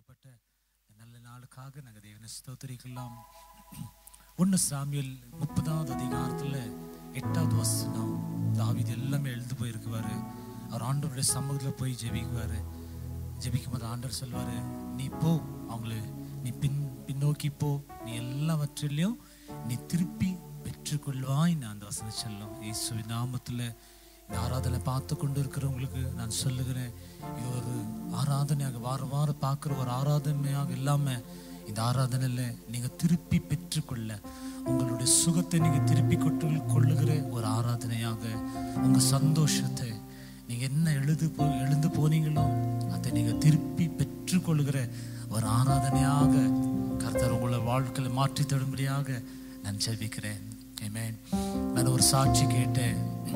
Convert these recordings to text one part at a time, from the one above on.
கொடுக்கப்பட்ட இந்த நல்ல நாளுக்காக நாங்கள் தேவனை ஸ்தோத்திரிக்கலாம் ஒன்று சாமியல் முப்பதாவது அதிகாரத்தில் எட்டாவது வசனம் தாவீது எல்லாமே எழுந்து போயிருக்குவாரு அவர் ஆண்டவருடைய சமூகத்தில் போய் ஜெபிக்குவாரு ஜெபிக்கும் போது ஆண்டவர் சொல்வாரு நீ போ அவங்கள நீ பின் பின்னோக்கி போ நீ எல்லாவற்றிலையும் நீ திருப்பி பெற்றுக்கொள்வாய் நான் அந்த வசனம் சொல்லும் இயேசுவின் நாமத்தில் இந்த ஆராதனை பார்த்து கொண்டு இருக்கிறவங்களுக்கு நான் சொல்லுகிறேன் இது ஒரு ஆராதனையாக வார வாரம் பார்க்குற ஒரு ஆராதனையாக இல்லாமல் இந்த ஆராதனையில் நீங்கள் திருப்பி பெற்றுக்கொள்ள உங்களுடைய சுகத்தை நீங்கள் திருப்பி கொட்டு கொள்ளுகிற ஒரு ஆராதனையாக உங்கள் சந்தோஷத்தை நீங்கள் என்ன எழுது போ எழுந்து போனீங்களோ அதை நீங்கள் திருப்பி பெற்றுக்கொள்கிற ஒரு ஆராதனையாக கர்த்தர் உங்களை வாழ்க்கையில் மாற்றி தரும்படியாக நான் ஜெபிக்கிறேன் ஆமென் நான் ஒரு சாட்சி கேட்டேன்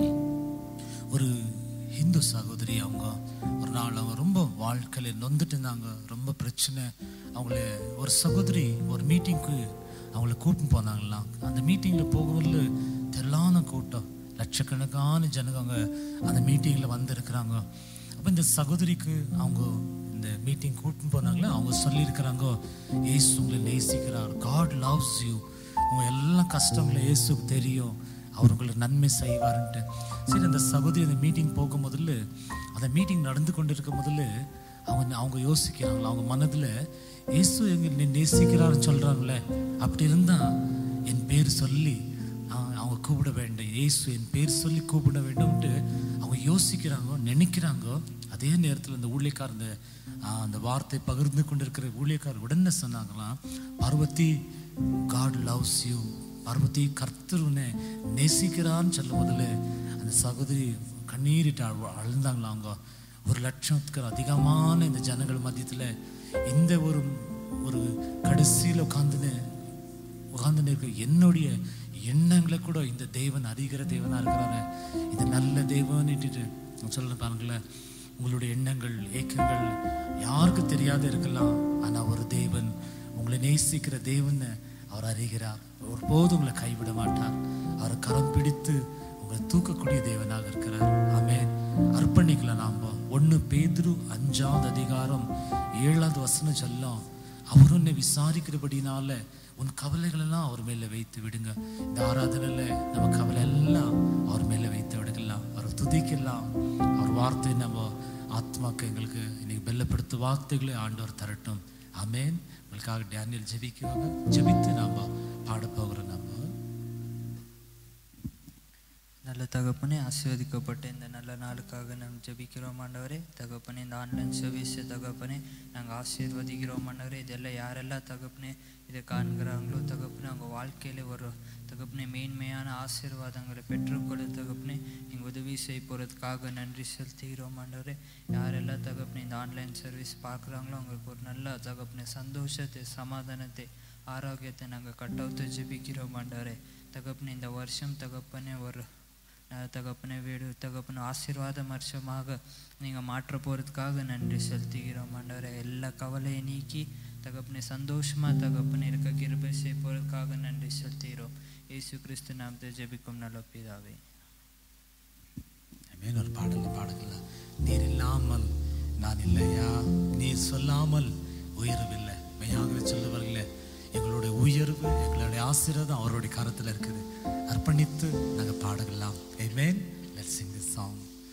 ஒரு ஹிந்து சகோதரி அவங்க ஒரு நாள் அவங்க ரொம்ப வாழ்க்கையில் நொந்துட்டு இருந்தாங்க ரொம்ப பிரச்சனை அவங்கள ஒரு சகோதரி ஒரு மீட்டிங்க்கு அவங்கள கூட்டின்னு போனாங்களாம் அந்த மீட்டிங்கில் போகும்போது தெல்லான கூட்டம் லட்சக்கணக்கான ஜனங்க அங்க அந்த மீட்டிங்கில் வந்திருக்கிறாங்க அப்போ இந்த சகோதரிக்கு அவங்க இந்த மீட்டிங் கூட்டின்னு போனாங்களே அவங்க சொல்லியிருக்கிறாங்க ஏசு உங்களை நேசிக்கிறார் காட் லவ்ஸ் யூ உங்க எல்லா கஷ்டங்களும் இயேசுக்கு தெரியும் அவர் உங்களுக்கு நன்மை செய்வாருன்ட்டு சரி அந்த சகோதரி அந்த மீட்டிங் போகும் முதல்ல அந்த மீட்டிங் நடந்து கொண்டு இருக்கும் முதல்ல அவங்க அவங்க யோசிக்கிறாங்களா அவங்க மனதில் இயேசு எங்க நேசிக்கிறாருன்னு சொல்கிறாங்களே அப்படி இருந்தால் என் பேர் சொல்லி ஆஹ், அவங்க கூப்பிட வேண்டும் இயேசு என் பேர் சொல்லி கூப்பிட வேண்டும்ட்டு அவங்க யோசிக்கிறாங்க நினைக்கிறாங்க அதே நேரத்தில் அந்த ஊழியக்கார் அந்த ஆஹ், அந்த வார்த்தை பகிர்ந்து கொண்டிருக்கிற ஊழியக்கார் உடனே சொன்னாங்களாம் Parvathi God loves you Parvathi கர்த்தர் உன்னை நேசிக்கிறான்னு சொல்லும் முதல்ல அந்த சகோதரி கண்ணீரிட்டு அழ- அழுந்தாங்களாம் அவங்க ஒரு லட்சத்துக்கு அதிகமான இந்த ஜனங்கள் மத்தியத்தில் இந்த ஒரு ஒரு கடைசியில் உட்காந்துன்னு உட்கார்ந்து இருக்க என்னுடைய எண்ணங்களை கூட இந்த தேவன் அறிகிற தேவனா இருக்கிறாரு இந்த நல்ல தேவன்னுட்டு சொல்ல பாருங்களேன் உங்களுடைய எண்ணங்கள் ஏக்கங்கள் யாருக்கு தெரியாத இருக்கலாம் ஆனா ஒரு தேவன் உங்களை நேசிக்கிற தேவன் அவர் அறிகிறார் ஒருபோதும் உங்களை கைவிட மாட்டார் அவர் கரம் பிடித்து உங்களை தூக்கக்கூடிய தேவனாக இருக்கிறார் ஆமென் அர்ப்பணிக்கலாம் நாம ஒன்று பேதுரு அஞ்சாவது அதிகாரம் ஏழாவது வசனம் சொல்லும் அவர் உன்னை விசாரிக்கிறபடினால உன் கவலைகள் எல்லாம் அவர் மேல வைத்து விடுங்க இந்த ஆராதனையில நம்ம கவலை எல்லாம் அவர் மேல வைத்து விடுக்கலாம் அவர் துதிக்கலாம் அவர் வார்த்தை நம்ம ஆத்மாக்கு எங்களுக்கு இன்னைக்கு பெல்லப்படுத்த வார்த்தைகளை ஆண்டவர் தரட்டும் ஆமென் உங்களுக்காக டேனியல் ஜெபிக்குவாங்க ஜெபித்து நாம பாட போகிறோம் நம்ம நல்ல தகப்பனே ஆசீர்வதிக்கப்பட்ட இந்த நல்ல நாளுக்காக நாங்கள் ஜெபிக்கிறோம் ஆண்டவரே தகப்பனே இந்த ஆன்லைன் சர்வீஸ் தகப்பனே நாங்கள் ஆசீர்வதிக்கிறோம் ஆண்டவரே இதெல்லாம் யாரெல்லாம் தகப்பனே இதை காண்கிறாங்களோ தகப்பனே அவங்க வாழ்க்கையில ஒரு தகப்பனே மேன்மையான ஆசீர்வாதங்களை பெற்றுக்கொள்ள தகப்பனே நீங்கள் உதவி செய்ய போகிறதுக்காக நன்றி செலுத்துகிறோம் ஆண்டவரே யாரெல்லாம் தகப்பனே இந்த ஆன்லைன் சர்வீஸ் பார்க்குறாங்களோ அவங்களுக்கு ஒரு நல்ல தகப்பனே சந்தோஷத்தை சமாதானத்தை ஆரோக்கியத்தை நாங்கள் கட்டவுத்து ஜெபிக்கிறோம் ஆண்டவரே தகப்பனே இந்த வருஷம் தகப்பனே ஒரு அஹ், தகப்பனே வீடு தகப்பனே ஆசீர்வாத வருஷமாக நீங்கள் மாற்ற போகிறதுக்காக நன்றி செலுத்துகிறோம் ஆண்டவரே எல்லா கவலையை நீக்கி தகப்பனே சந்தோஷமா தகப்பனே இருக்க கிருபை செய்ய போகிறதுக்காக நன்றி செலுத்துகிறோம் இயேசு கிறிஸ்து நாமத்தை ஜெபிக்கும் நல்ல பிதாவே ஆமென் ஒரு பாடல பாடல நீர் இல்லாமல் நான் இல்லையா நீர் சொல்லாமல் உயர்வில்லை மெய்யாக சொல்லுவார்களே எங்களுடைய உயர்வு எங்களுடைய ஆசீர்வாதம் அவருடைய கரத்தில் இருக்குது அர்ப்பணித்து நாங்கள் பாடலாம் Amen. Let's sing this song.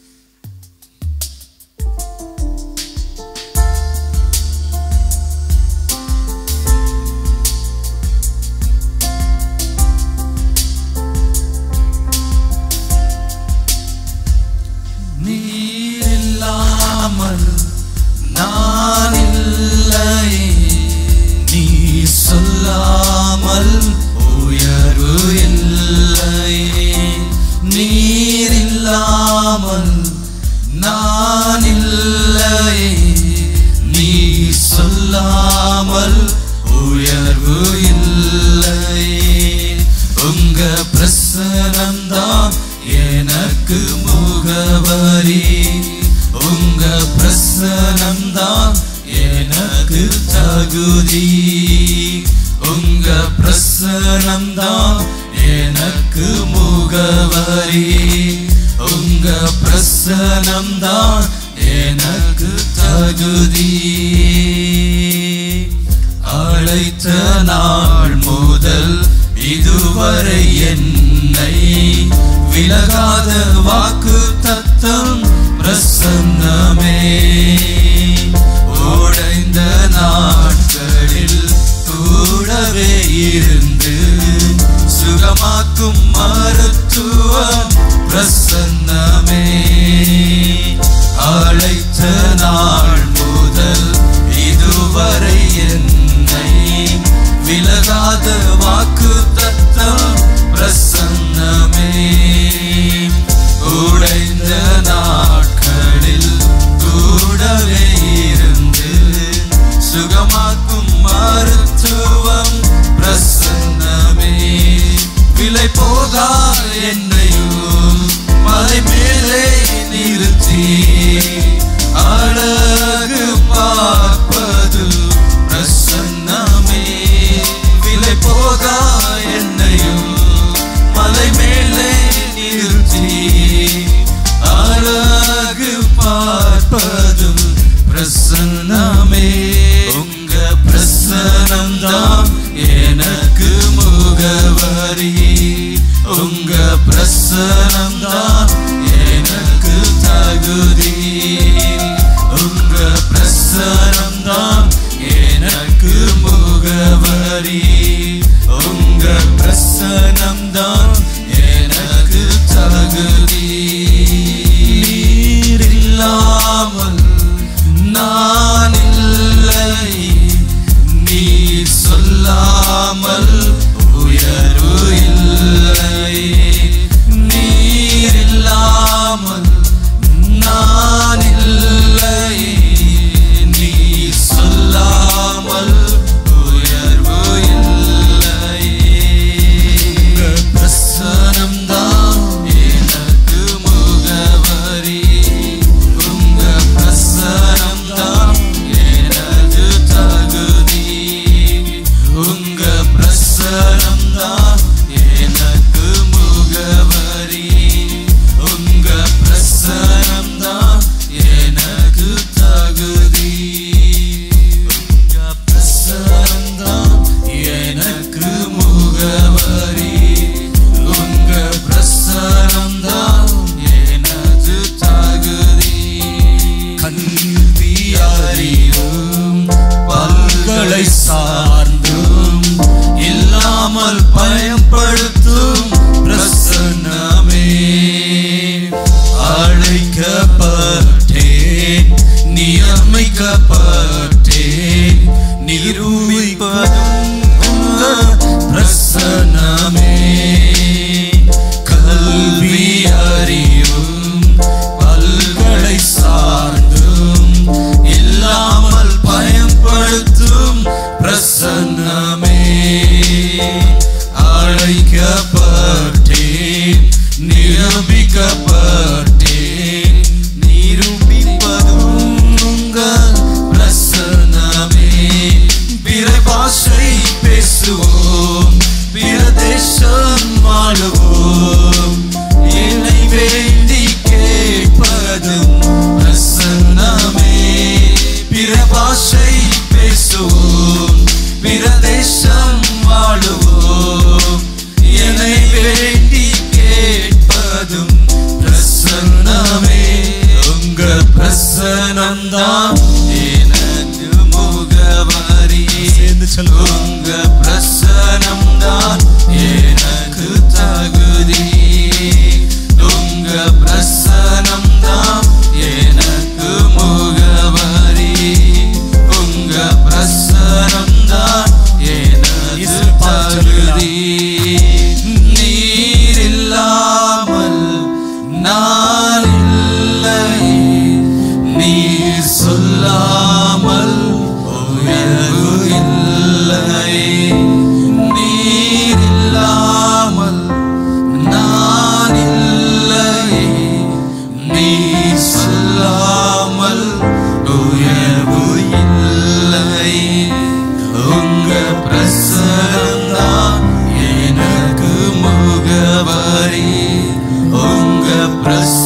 நீரில்லாமல் நான் இல்லை நீ சொல்லாமல் உயர்வு இல்லை நீரில்லாமல் நான் இல்லை நீ சொல்லாமல் உயர்வு இல்லை உங்க பிரசனம்தான் எனக்கு முகவரி உங்க பிரசனம்தான் எனக்கு தகுதி உங்க பிரசனம்தான் எனக்கு முகவரி உங்க பிரசனம்தான் எனக்கு தகுதி அழைத்த நாள் முதல் இதுவரை என்னை விலகாத வாக்கு தத்தம் பிரசன்னமே உடைந்த நாட்களில் கூடவே இருந்து சுகமாக்கும் மருத்துவம் பிரசன்னமே அழைத்த நாள் முதல் இதுவரை என்னை விலகாத வாக்கு தத்தம் பிரசன்னமே உடைந்த நாட்களில் கூடவே இருந்து சுகமாக்கும் மருத்துவம் பிரசன்னமே விலை போகா என்னையும் மலை மேலே நிறுத்தி அழகு பார்ப்பது பிரசன்னமே விலை போகா என்னையும் மலை மேலே நிறுத்தி அழகு பார்ப்பதும் பிரசன்னமே உங்க பிரசனம் தான் எனக்கு முகவரி உங்க பிரசனம் தான் எனக்கு தகுதி உங்க பிரசனம் தான் எனக்கு முகவரி உங்க பிரசனம் தான் எனக்கு தகுதி நீர் இல்லாமல் நான் இல்லை நீர் சொல்லாமல் உயர்வு இல்லை நீர் இல்லாமல் நான் இல்லை நீர் சொல்லாமல் உயர்வு இல்லை பிரசனம் தான் எனக்கு முகவரி உங்க பிரசனம் தான் எனது தகுதி உங்க பிரசனம் தான் எனக்கு முகவரி உங்க பிரசனம் தான் எனக்கு தகுதி உங்க பிரசனம் தான் எனக்கு முகவரி உங்க பிரசனம் தான் எனது தகுதி கல்வி அறிவும் பல்களை சார்ந்தும் இல்லாமல் பயன்படுத்தும் பிரசன்னமே அழைக்கப்பட்டேன் நியமிக்கப்பட்டேன் நிரூபிப்பதும் உங்க பிரசன்னமே கல்வி அறிவும் பல்களை சார்ந்தும் இல்லாமல் பயன்படுத்தும் பிரசன்னமே அழைக்கப்பட்டேன் நிரூபிக்கப்பட்டேன் நிரூபிப்பதும் உங்கள் பிரசன்னமே பிற பாஷை பேசுவோம் பிற தேசம் வாழுவோம் என்னை வேண்டி கேட்பதும் பிரசன்னமே பிற பாஷை பேசுவோம் பிற தேசம் வாழுவோம் என்னை வேண்டி கேட்பதும் பிரசன்னமே உங்க பிரசனம் தான் எனக்கு முகவரி சேர்ந்து சொல்லுவோம் உங்க பிரசனம் தான் எனக்கு தகுதி உங்க பிரசனம் தான் எனக்கு முகவரி உங்க பிரசனம் தான் எனக்கு இயேசு பாடி தகுதி நீர் இல்லாமல் நான் இல்லை நீர் சொல்லாமல் உயர்வு இல்லை நீர் இல்லாமல் நான் இல்லை நீர் சொல்லாமல் உயர்வு இல்லை உங்க பிரசனம் தான் எனக்கு முகவரி உங்க பிரசனம்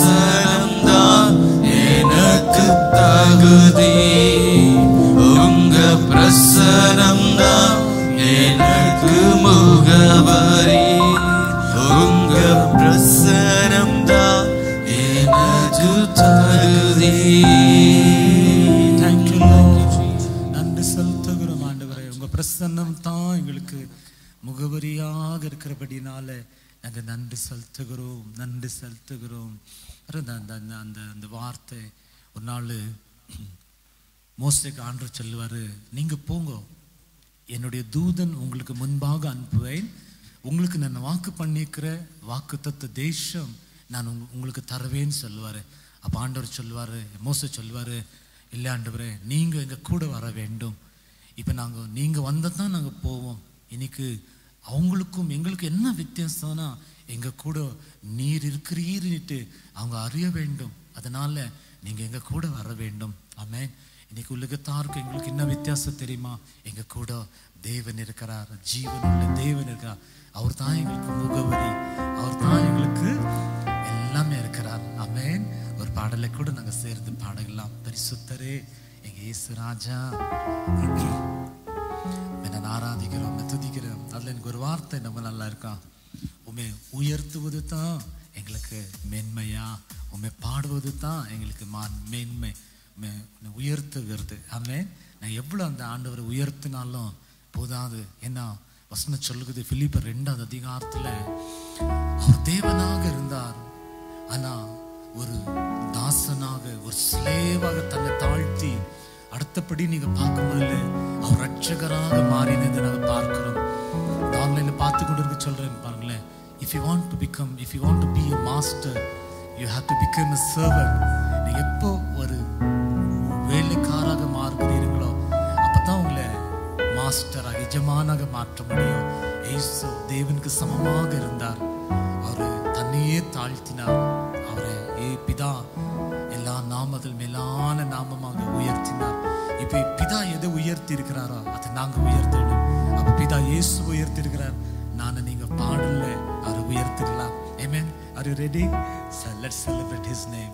Thank you, Lord. நன்றி செலுத்துகிறோம் ஆண்டவரே உங்க பிரசன்னம் தான் எங்களுக்கு முகவரியாக இருக்கிறபடினால நாங்க நன்றி செலுத்துகிறோம் நன்றி செலுத்துகிறோம் அந்த அந்த அந்த அந்த அந்த வார்த்தை ஒரு நாள் மோசைக்கு ஆண்டு சொல்லுவாரு நீங்க போங்க என்னுடைய தூதன் உங்களுக்கு முன்பாக அனுப்புவேன் உங்களுக்கு நான் வாக்கு பண்ணியிருக்கிற வாக்குத்தத்த தேசம் நான் உங்க- உங்களுக்கு தருவேன்னு சொல்லுவாரு அப்ப ஆண்டவர் சொல்லுவாரு மோச சொல்லுவாரு இல்லை ஆண்டவரே நீங்க எங்க கூட வர வேண்டும் இப்போ நாங்க நீங்க வந்தா தான் நாங்க போவோம் இன்னைக்கு அவங்களுக்கும் எங்களுக்கு என்ன வித்தியாசம்னா எங்க கூட நீர் இருக்கிறீர்னுட்டு அவங்க அறிய வேண்டும் அதனால நீங்க எங்க கூட வர வேண்டும் ஆமென் இன்னைக்கு உலகத்தாருக்கு எங்களுக்கு என்ன வித்தியாசம் தெரியுமா எங்க கூட தேவன் இருக்கிறார் ஜீவன் உள்ள தேவன் இருக்கிறார் அவர் தான் எங்களுக்கு முகவரி அவர் தான் எங்களுக்கு எல்லாமே இருக்கிறார் ஆமென் ஒரு பாடலை கூட நாங்க சேர்ந்து பாடலாம் பரிசுத்தரே எங்க இயேசு ராஜா உம்மை நான் ஆராதிக்கிறோம் உம்மை துதிக்கிறோம் அதுல எனக்கு ஒரு வார்த்தை நம்ம நல்லா இருக்கான் உண்மை உயர்த்துவது தான் எங்களுக்கு மென்மையா உண்மை பாடுவது தான் எங்களுக்கு மான் மேன்மை உம்மை உன்னை உயர்த்துகிறது ஆமே நான் எவ்வளோ அந்த ஆண்டவரை உயர்த்தினாலும் போதாது ஏன்னா வசனம் சொல்லுகிறது பிலிப்பர் ரெண்டாவது அதிகாரத்துல அவர் தேவனாக இருந்தார் ஆனா ஒரு தாசனாக ஒரு ஸ்லேவாக தன்னை தாழ்த்தி அடுத்தபடி நீங்க பார்க்கும்போது அவர் ரட்சகராக மாறினதை நாங்க பார்க்கிறோம் ஆன்லைன்ல பார்த்து கொண்டு இருக்க சொல்றேன் பாருங்களேன் if you want to become if you want to be a master you have to become a servant நீங்க எப்போ ஒரு வேலைக்காராக மாறுகிறீர்களோ அப்பதான் உங்களை மாஸ்டராக எஜமானாக மாற்ற முடியும் ஏசு தேவனுக்கு சமமாக இருந்தார் அவர் தன்னையே தாழ்த்தினார் அவரை ஏ பிதா எல்லா நாமத்தில் மேலான நாமமாக உயர்த்தினார் இப்ப பிதா எதை உயர்த்தி இருக்கிறாரோ அதை நாங்க உயர்த்தணும் அப்ப பிதா இயேசு உயர்த்தி இருக்கிறார் நானு நீங்க பாடல அவரை உயர்த்திடலாம் Amen. Are you ready? So let's celebrate his name.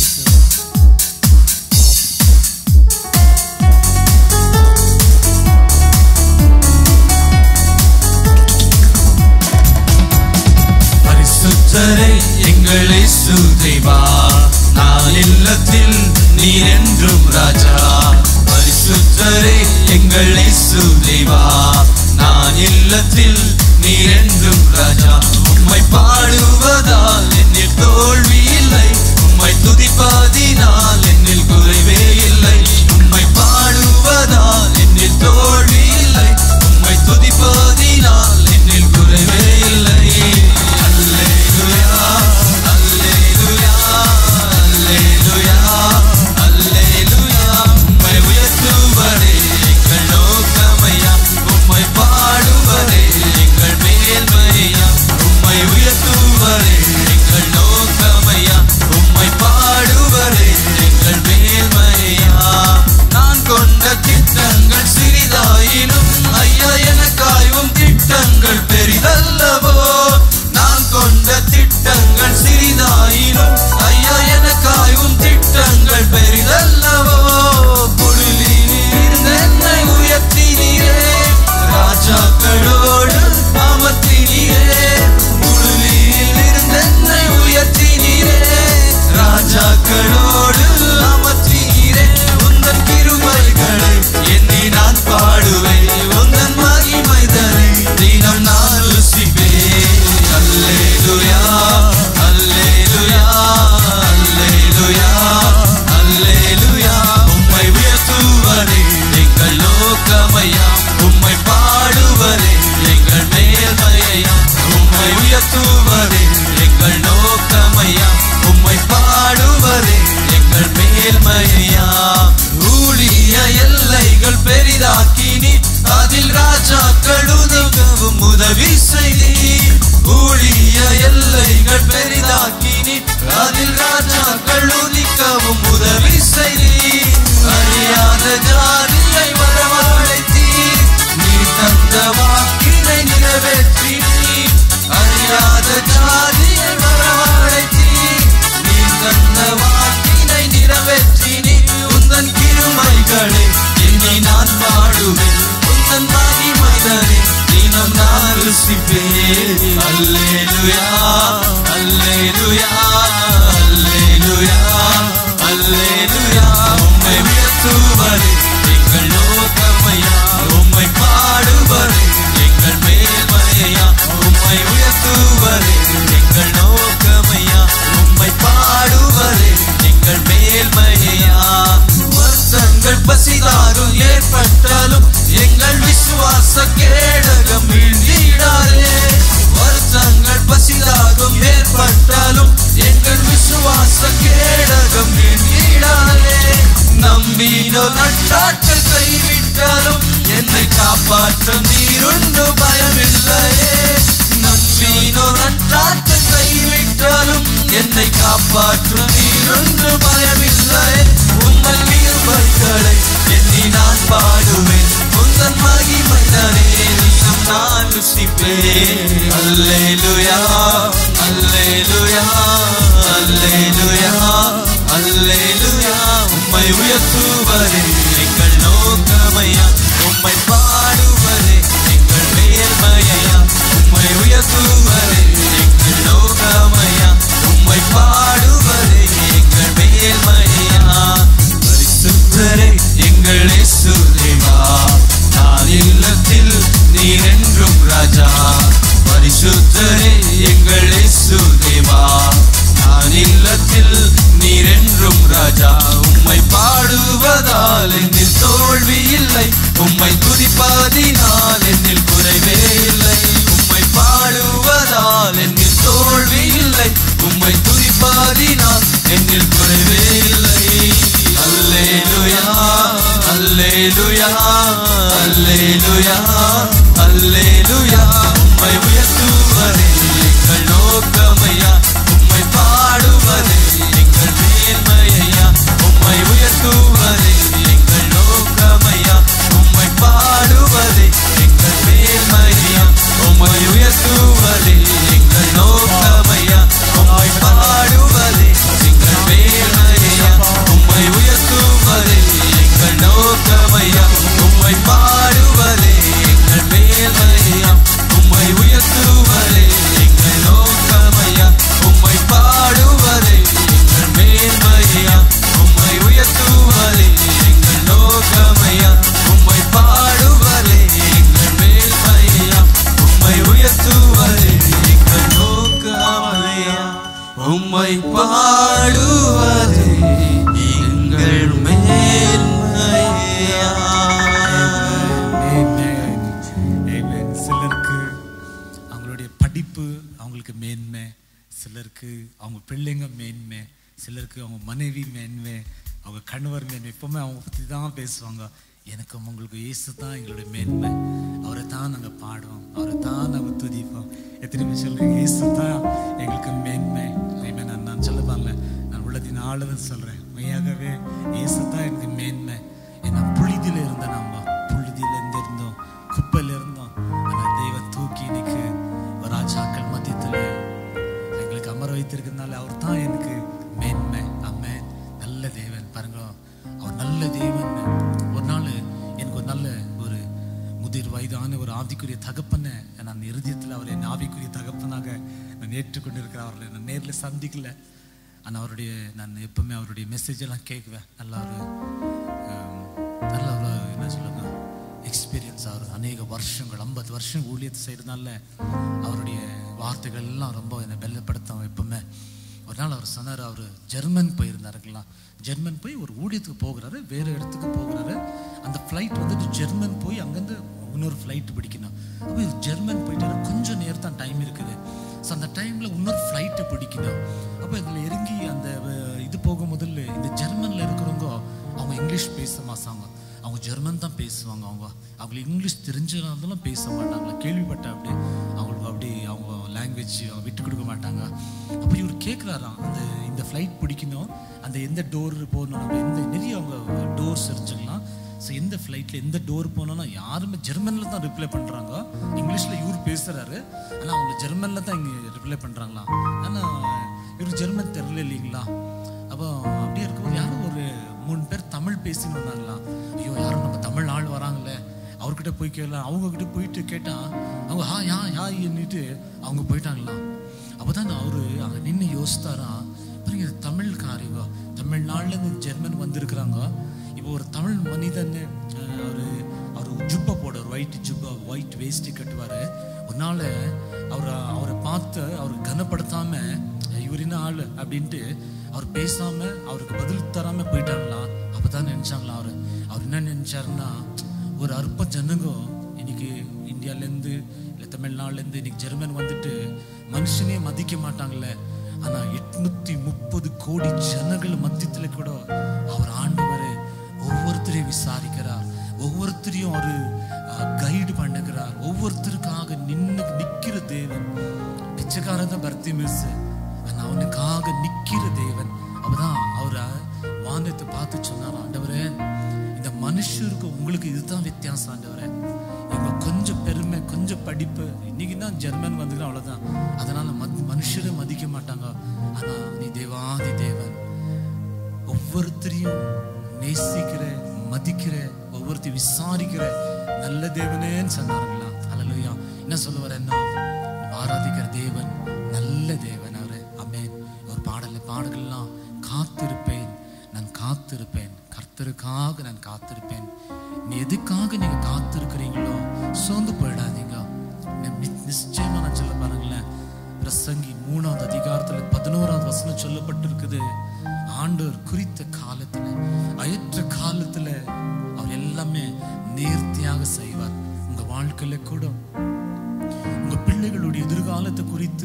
பரிசுத்தரை எங்களை சுதைவா நான் இல்லத்தில் நீர் என்றும் ராஜா பரிசுத்தரை எங்களை சுதைவா நான் இல்லத்தில் நீர் என்றும் ராஜா உம்மை பாடுவதால் என்னில் தோல்வி இல்லை உம்மை துதிப்பதினால் என்னில் குறைவே இல்லை உம்மை பாடுவதால் என்னில் தோல்வி இல்லை உம்மை துதிப்பதினால் என்னில் குறைவே இல்லை அல்லேலூயா அல்லேலூயா அல்லேலூயா அல்லேலூயா உம்மை உயர்த்துவரே எங்கள் நோக்கமையா உம்மை பாடுவரே எங்கள் மேல்மையா உம்மை உயர்த்துவரே எங்கள் நோக்கமையா உம்மை பாடுவரே எங்கள் மேல்மையா நான் கொண்ட திட்டங்கள் சிறிதாயினும் ஐயா எனக்காயும் திட்டங்கள் பெரிதல்லவோ நான் கொண்ட திட்டங்கள் சிறிதாயினும் ஐயா எனக்காயும் திட்டங்கள் பெரிதல்லவோ புழுவில் இருந்து என்னை உயர்த்தினீரே ராஜாக்களோடு அமர்த்தினீரே புழுவில் இருந்து என்னை உயர்த்தினீரே ராஜாக்களோடு அமர்த்தினீரே உந்தன் கிருபைகளை எண்ணி நான் பாடுவேன் உந்தன் மகிமைதனை தினம் நான் ருசிப்பேன் அல்லேலூயா அல்லேலூயா அல்லேலூயா அல்லேலூயா உம்மை உயர்த்துவரே எங்கள் லோகமையா உம்மை பாடுவரே எங்கள் மேல்மையா உம்மை உயர்த்துவரே எங்கள் நோக்கமையா உம்மை பாடுவரே எங்கள் மேல்மையா ஊழிய எல்லைகள் பெரிதாக்கினி அதில் ராஜாக்கள் உதவும் உதவி செய்தி ஊழிய எல்லைகள் பெரிதாக்கினி அதில் ராஜாக்கள் உதிக்கவும் உதவி செய்தி அறியாத ஜாதியை வரவழைத்தீர் நீ தந்த வாக்கினை நிறைவேற்றி அறியாத ஜாதியை வரவழைத்தீர் நீ தந்த வாக்கினை நிறைவேற்றி நீ உந்தன் கிருமைகளை எண்ணி நான் பாடுவேன் உந்தன் மகிமைதனை தினம் நான் ருசிப்பேன் அல்லேலுயா அல்லேலுயா அல்லேலுயா அல்லேலுயா எங்கள் மேல்மையா வருத்தங்கள் பசிதாரும் ஏற்பட்டாலும் எங்கள் விசுவாச கேடகம் வீழ்ந்திடாதே வருத்தங்கள் பசிதாரும் ஏற்பட்டாலும் எங்கள் விசுவாச கேடகம் வீழ்ந்திடாதே நம்பினோ நட்டாட்கள் கைவிட்டாலும் என்னை காப்பாற்ற நீருண்டு பயமில்லையே நம்பினோ நட்டாட்கள் கைவிட்டாலும் என்னை காப்பாற்ற நீருண்டு பயமில்லை உங்கள் கிருபைகளை எண்ணி நான் பாடுவேன் உங்கள் மகிமைதனே நீசம் நான் ருசிப்பேன் அல்லேலுயா அல்லேலுயா அல்லேலுயா அல்லேலுயா உம்மை உயர்த்துவதே எங்கள் நோக்கமையா உம்மை பாடுவதே எங்கள் மேன்மையா உம்மை உயர்த்துவதே எங்கள் நோக்கமையா உம்மை பாடுவதே எங்கள் மேன்மையா பரிசுத்தரே எங்கள் இயேசுதேவா நான் இல்லத்தில் நீர் என்றும் ராஜா பரிசுத்தரே எங்கள் இயேசுதேவா நான் இல்லத்தில் நீர் என்றும் ராஜா உம்மை பாடுவதால் என்னில் தோல்வி இல்லை உம்மை துதிப்பதினால் என்னில் குறைவே இல்லை உம்மை பாடுவதால் என்னில் தோல்வி இல்லை உம்மை துதிப்பதினால் என்னில் குறைவே இல்லை அல்லேலுயா அல்லேலுயா அல்லேலுயா அல்லேலுயா உம்மை உயர்த்துவதே எங்கள் நோக்கமையா உம்மை பாடுவதே எங்கள் மேன்மையா உம்மை உயர்த்துவதே எங்கள் நோக்கமையா உம்மை பாடுவதே எங்கள் மேன்மையா உம்மை உயர்த்துவதே எங்கள் நோக்கமையா உம்மை பாடுவதே எங்கள் மேன்மையா உம்மை உயர்த்துவதே எங்கள் நோக்கமையா உம்மை பாடுவதே எங்கள் மேன்மையா உம்மை உயர்த்துவதே எங்கள் நோக்கமையா உம்மை பாடுவதே எங்கள் மேன்மையா உம்மை உயர்த்துவதே எங்கள் நோக்கமையா உம்மை பாடுவதே எங்கள் மேன்மையா உம்மை உயர்த்துவதே எங்கள் நோக்கமையா உம்மை பாடுவதே எங்கள் மேன்மையா Amen. சிலருக்கு அவங்களுடைய படிப்பு அவங்களுக்கு மேன்மை சிலருக்கு அவங்க பிள்ளைங்க மேன்மை சிலருக்கு அவங்க மனைவி மேன்மை அவங்க கணவர் மேன்மை எப்பவுமே அவங்க பற்றி தான் பேசுவாங்க எனக்கு உங்களுக்கு இயேசு தான் எங்களுடைய மேன்மை அவரை தான் நாங்கள் பாடுவோம் அவரை தான் நாங்கள் துதிப்போம் எத்தனை பேர் சொல்றீங்க இயேசு தான் எங்களுக்கு மேன்மை Amen. நான் நான் சொல்ல பாருங்க நான் உள்ளதின் ஆளுதல் சொல்றேன் மெய்யாகவே இயேசு தான் எனக்கு மேன்மை ஏன்னா புழுதியில இருந்த நம்ம புழுதியில இருந்து இருந்தோம் குப்பையில இருந்தோம் ஆனா தெய்வம் தூக்கி இன்னைக்கு ஒரு ராஜாக்கள் மத்தியத்துல எங்களுக்கு அமர வைத்திருக்கிறதுனால அவர் தான் எனக்கு மேன்மை அம்மேன் நல்ல தேவன் பாருங்க அவர் நல்ல தேவன் ஒரு நாள் எனக்கு ஒரு நல்ல ஒரு முதிர் வயதான ஒரு ஆவிக்குரிய தகப்பனை நான் இருதயத்தில் அவர் என் ஆவிக்குரிய தகப்பனாக நான் ஏற்றுக்கொண்டிருக்கிறேன் அவர்களை நான் நேரில் சந்திக்கல ஆனால் அவருடைய நான் எப்பவுமே அவருடைய மெசேஜ் எல்லாம் கேட்குவேன் நல்ல ஒரு ஆம், நல்ல ஒரு என்ன சொல்லுங்க எக்ஸ்பீரியன்ஸ் அவர் அநேக வருஷங்கள் ஐம்பது வருஷம் ஊழியத்தை செய்யறதுனால அவருடைய வார்த்தைகள் எல்லாம் ரொம்ப என்னை வெள்ளப்படுத்தும் எப்பவுமே ஒரு நாள் அவர் சொன்னார் அவர் ஜெர்மன் போயிருந்தாருங்களா ஜெர்மன் போய் ஒரு ஊழியத்துக்கு போகிறாரு வேற இடத்துக்கு போகிறாரு அந்த ஃப்ளைட் வந்துட்டு ஜெர்மன் போய் அங்கேருந்து இன்னொரு ஃப்ளைட் பிடிக்கணும் அப்போ இவர் ஜெர்மன் போயிட்டாரு கொஞ்சம் நேரம் தான் டைம் இருக்குது ஸோ அந்த டைமில் இன்னொரு ஃப்ளைட்டை பிடிக்கணும் அப்போ இதில் இறங்கி அந்த அஹ், இது போக முதல்ல இந்த ஜெர்மனில் இருக்கிறவங்க அவங்க இங்கிலீஷ் பேச மாட்டாங்க அவங்க ஜெர்மன் தான் பேசுவாங்க அவங்க அவங்களுக்கு இங்கிலீஷ் தெரிஞ்சிருந்தாலும் பேச மாட்டாங்க கேள்விப்பட்டேன் அப்படி அவங்களுக்கு அப்படி அவங்க லாங்குவேஜ் விட்டு கொடுக்க மாட்டாங்க அப்போ இவர் கேட்குறாராம் அந்த இந்த ஃப்ளைட் பிடிக்கணும் அந்த எந்த டோர் போகணும் நம்ம எந்த நிறைய அவங்க டோர்ஸ் தெரிஞ்சுக்கலாம் ஸோ எந்த ஃப்ளைட்டில் எந்த டோர் போனோம்னா யாருமே ஜெர்மனில் தான் ரிப்ளை பண்ணுறாங்க இங்கிலீஷில் இவர் பேசுகிறாரு ஆனால் அவங்க ஜெர்மனில் தான் இங்கே ரிப்ளை பண்ணுறாங்களா ஆனால் இவர் ஜெர்மன் தெரியல இல்லைங்களா அப்போ அப்படியே இருக்கும்போது யாரும் ஒரு மூணு பேர் தமிழ் பேசின்னு வந்தாங்களாம் ஐயோ யாரும் நம்ம தமிழ் ஆள் வராங்களே அவர்கிட்ட போய் கேட்கலாம் அவங்க கிட்ட போயிட்டு கேட்டா அவங்க ஹா யா யான்னுட்டு அவங்க போயிட்டாங்களாம் அப்போதான் அவரு அங்கே நின்று யோசித்தாராம் பாருங்க இது தமிழ்காரிங்க தமிழ்நாட்டிலேருந்து ஜெர்மன் வந்திருக்கிறாங்க இப்போ ஒரு தமிழ் மனிதன் அஹ், அவரு அவர் ஜுப்பா போடுவார் ஒயிட் ஜுப்பா ஒயிட் வேஷ்டி கட்டுவார் ஒரு நாள் அவரை அவரை பார்த்து அவர் கனப்படுத்தாம ஐயோ அறிகுறின ஆள் அப்படின்ட்டு அவர் பேசாம அவருக்கு பதில் தராம போயிட்டாங்களாம் அப்பதான் நினைச்சாங்களா அவரு அவர் என்ன நினைச்சாருன்னா ஒரு அற்ப ஜனங்க இன்னைக்கு இந்தியால இருந்து இல்ல தமிழ்நாடுல இருந்து இன்னைக்கு ஜெர்மன் வந்துட்டு மனுஷனே மதிக்க மாட்டாங்களே ஆனா எட்நூத்தி முப்பது கோடி ஜனங்கள் மத்தியத்துல கூட அவர் ஆண்டவர் ஒவ்வொருத்தரையும் விசாரிக்கிறார் ஒவ்வொருத்தரையும் ஒரு கைடு பண்ணுகிறார் ஒவ்வொருத்தருக்காக நின்னு நிக்கிற தேவன் பிச்சைக்காரன் தான் பர்த்தி மிஸ் ஆனா அவனுக்காக நிக்கிற தேவன் அவதான் அவரை வானத்தை பார்த்து சொன்னார் ஆண்டவரே இந்த மனுஷருக்கு உங்களுக்கு இதுதான் வித்தியாசம் ஆண்டவரே இவங்க கொஞ்சம் பெருமை கொஞ்சம் படிப்பு இன்னைக்கு தான் ஜெர்மன் வந்துக்கிறோம் அவ்வளவுதான் அதனால மத்- மனுஷரை மதிக்க மாட்டாங்க ஆனா நீ தேவாதி தேவன் ஒவ்வொருத்தரையும் நேசிக்கிற மதிக்கிற ஒவ்வொருத்தையும் விசாரிக்கிற நல்ல தேவனேன்னு சொன்னாருங்களா அல்லையா என்ன சொல்ல வரேன்னா ஆராதிக்கிற தேவன் நல்ல தேவன் அவரு அமேன் ஒரு பாடல பாடல்கள்லாம் காத்திருப்பேன் நான் காத்திருப்பேன் கர்த்தருக்காக நான் காத்திருப்பேன் நீ எதுக்காக நீங்க காத்திருக்கிறீங்களோ சோர்ந்து போயிடாதீங்க நி- நிச்சயமா நான் சொல்ல பாருங்களேன் பிரசங்கி மூணாவது அதிகாரத்துல பதினோராவது வசனம் சொல்லப்பட்டிருக்குது ஆண்டவர் குறித்த காலத்துல அயற்ற காலத்துல அவர் எல்லாமே நேர்த்தியாக செய்வார் உங்க வாழ்க்கையில கூட உங்க பிள்ளைகளுடைய எதிர்காலத்தை குறித்து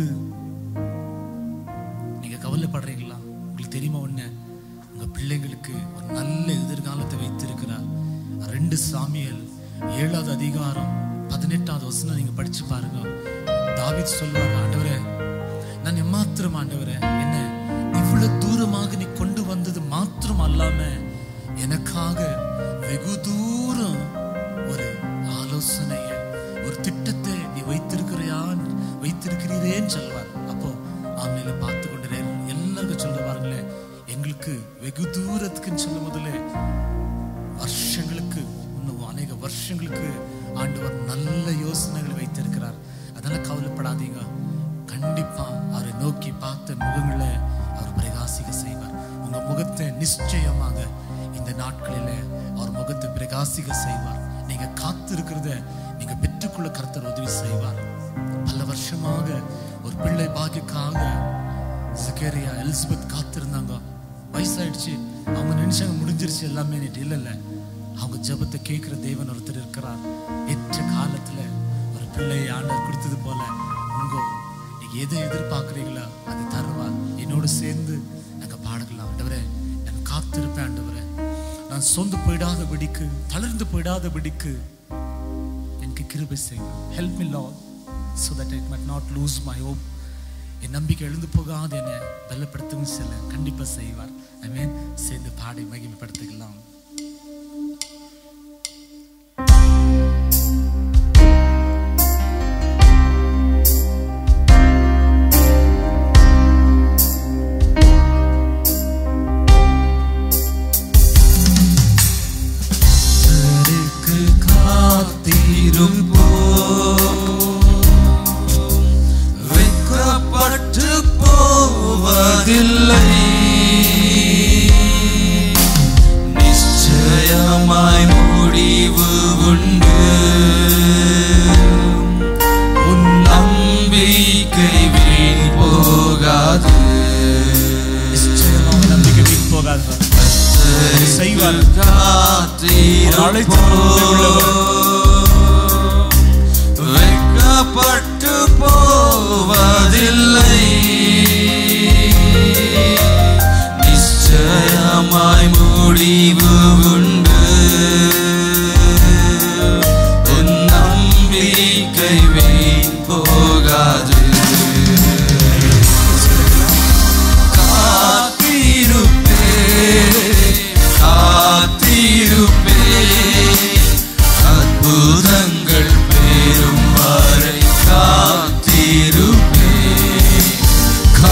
நீங்க கவலைப்படுறீங்களா உங்களுக்கு தெரியுமா ஒண்ணு உங்க பிள்ளைங்களுக்கு ஒரு நல்ல எதிர்காலத்தை வைத்திருக்கிறார் ரெண்டு சாமியல் ஏழாவது அதிகாரம் பதினெட்டாவது வசனம் நீங்க படிச்சு பாருங்க தாவீது சொல்லுவார் ஆண்டவரே நான் எம்மாத்திரம் ஆண்டவரே என்ன இவ்வளவு தூரமாக நீ கொண்டு வந்தது மாத்திரம் அல்லாம எனக்காக வெகு தூரம் ஒரு ஆலோசனைய ஒரு திட்டத்தை நீ வைத்திருக்கிறியான் வைத்திருக்கிறீரேன்னு சொல்வார் அப்போ ஆமையில பார்த்து கொண்டு எல்லாருக்கும் சொல்ல பாருங்களே எங்களுக்கு வெகு தூரத்துக்குன்னு சொல்லும் முதல்ல வருஷங்களுக்கு இன்னும் அநேக வருஷங்களுக்கு ஆண்டவர் நல்ல யோசனைகளை வைத்திருக்கிறார் அதனால கவலைப்படாதீங்க கண்டிப்பா அவரை நோக்கி பார்த்த முகங்களை அவர் பிரகாசிக்க செய்வார் உங்க முகத்தை நிச்சயமாக இந்த நாட்களில அவர் முகத்தை பிரகாசிக்க செய்வார் நீங்க காத்திருக்கிறத நீங்க பெற்றுக்கொள்ள கர்த்தர் உதவி செய்வார் பல வருஷமாக ஒரு பிள்ளை பாக்கியக்காக ஜக்கரியா எலிசபெத் காத்திருந்தாங்க வயசாயிடுச்சு அவங்க நினைச்சாங்க முடிஞ்சிருச்சு எல்லாமே நேற்று இல்ல இல்ல அவங்க ஜெபத்தை கேட்கிற தேவன் ஒருத்தர் இருக்கிறார் ஏற்ற காலத்துல ஒரு பிள்ளையை ஆண்டவர் கொடுத்தது போல உங்க நீங்க எதை எதிர்பார்க்குறீங்களோ அதை தருவார் என்னோடு சேர்ந்து நாங்க பாடலாம் ஆண்டவரே நான் காத்திருப்பேன் ஆண்டவரே நான் சொந்து போயிடாதபடிக்கு தளர்ந்து போயிடாதபடிக்கு எனக்கு கிருபை செய்யும் help me lord so that I might not lose my hope என் நம்பிக்கை எழுந்து போகாது என்னை பலப்படுத்தவும் சில கண்டிப்பா செய்வார் ஐ சேர்ந்து பாடி மகிமைப்படுத்திக்கலாம் கர்த்தருக்கு காத்திருப்போ வெட்கப்பட்டு போவதில்லை நிச்சயமாய் முடிவு உண்டு உன் நம்பிக்கை வீண் போகாது நிச்சயமா உங்க நம்பிக்கை வீண் போகாது செய்வார். ஒரு அழைத்த உண்மை உள்ளவர். வெட்கப்பட்டு போவதில்லை நிச்சயமாய் முடிவு உண்டு உன் நம்பிக்கை வீண் போகாது காத்திருப்பே காத்திருப்பே அற்புதங்கள் பெறும் வரை காத்திருப்பே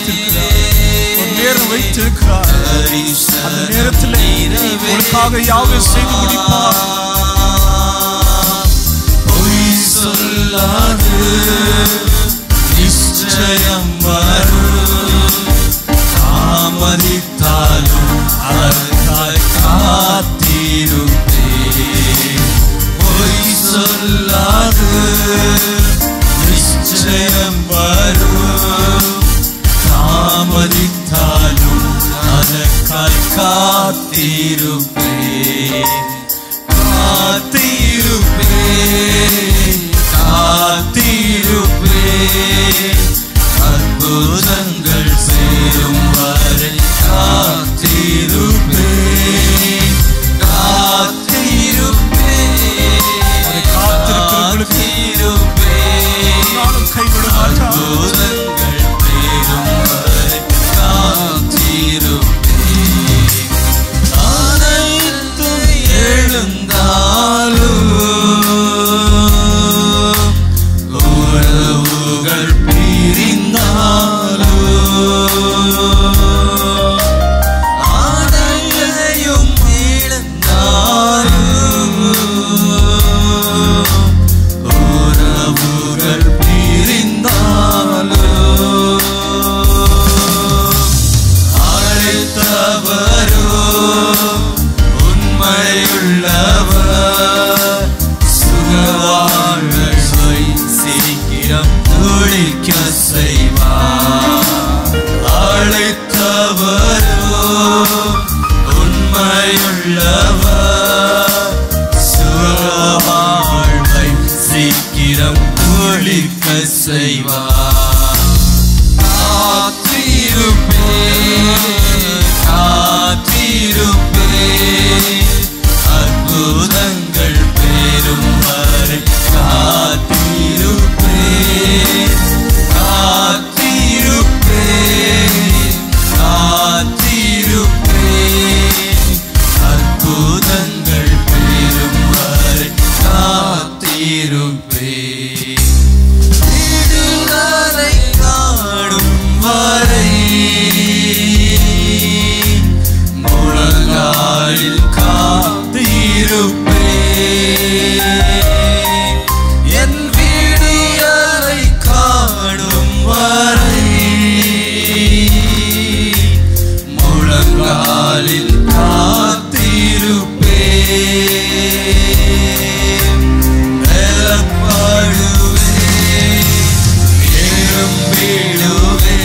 வைத்திருக்கிறார் ஒரு நேரம் வைத்திருக்கிறார் அந்த நேரத்தில் உனக்காக யாவை செய்து முடிப்பார் பொய் சொல்லாது நிச்சயம் வரும் தாமதித்தாலும் அதற்காய் காத்திருப்பே பொய் சொல்லாது நிச்சயம் வரும் தாமதித்தாலும் அதற்காய் காத்திருப்பே காத்திருப்பே காத்திருப்பே அற்புதங்கள் சேரும் வரை காத்திருப்பே காத்திருப்பே அவரை காத்திருக்கிறவர்களுக்கு காத்திருப்பே நாளும் கைவிட மாட்டார் அற்புதங்கள் பெரும் வரை காத்திருப்பே அனைத்து எழுந்தாலும் உறவுகள் பிரிந்தாலும் அனைத்தையும் இழந்தாலும் உறவுகள் பிரிந்தாலும் அழைத்தவரோ உண்மையுள்ளவர் சுகவாழ்வை சீக்கிரம் துளிக்க செய்வார் அழைத்தவரோ உண்மையுள்ளவர் சுகவாழ்வை சீக்கிரம் துளிக்க செய்வார் காத்திருப்பே காத்திருப்பே அற்புதங்கள் பெரும் வரை காத்திருப்பே காத்திருப்பே காத்திருப்பே அற்புதங்கள் பெரும் வரை காத்திருப்பே விடுதலை காணும் வரை முழங்காலில் காத்திருப்பே என் விடியலை காணும் வரை முழங்காலில் காத்திருப்பே பலப்படுவே எழும்பிடுவே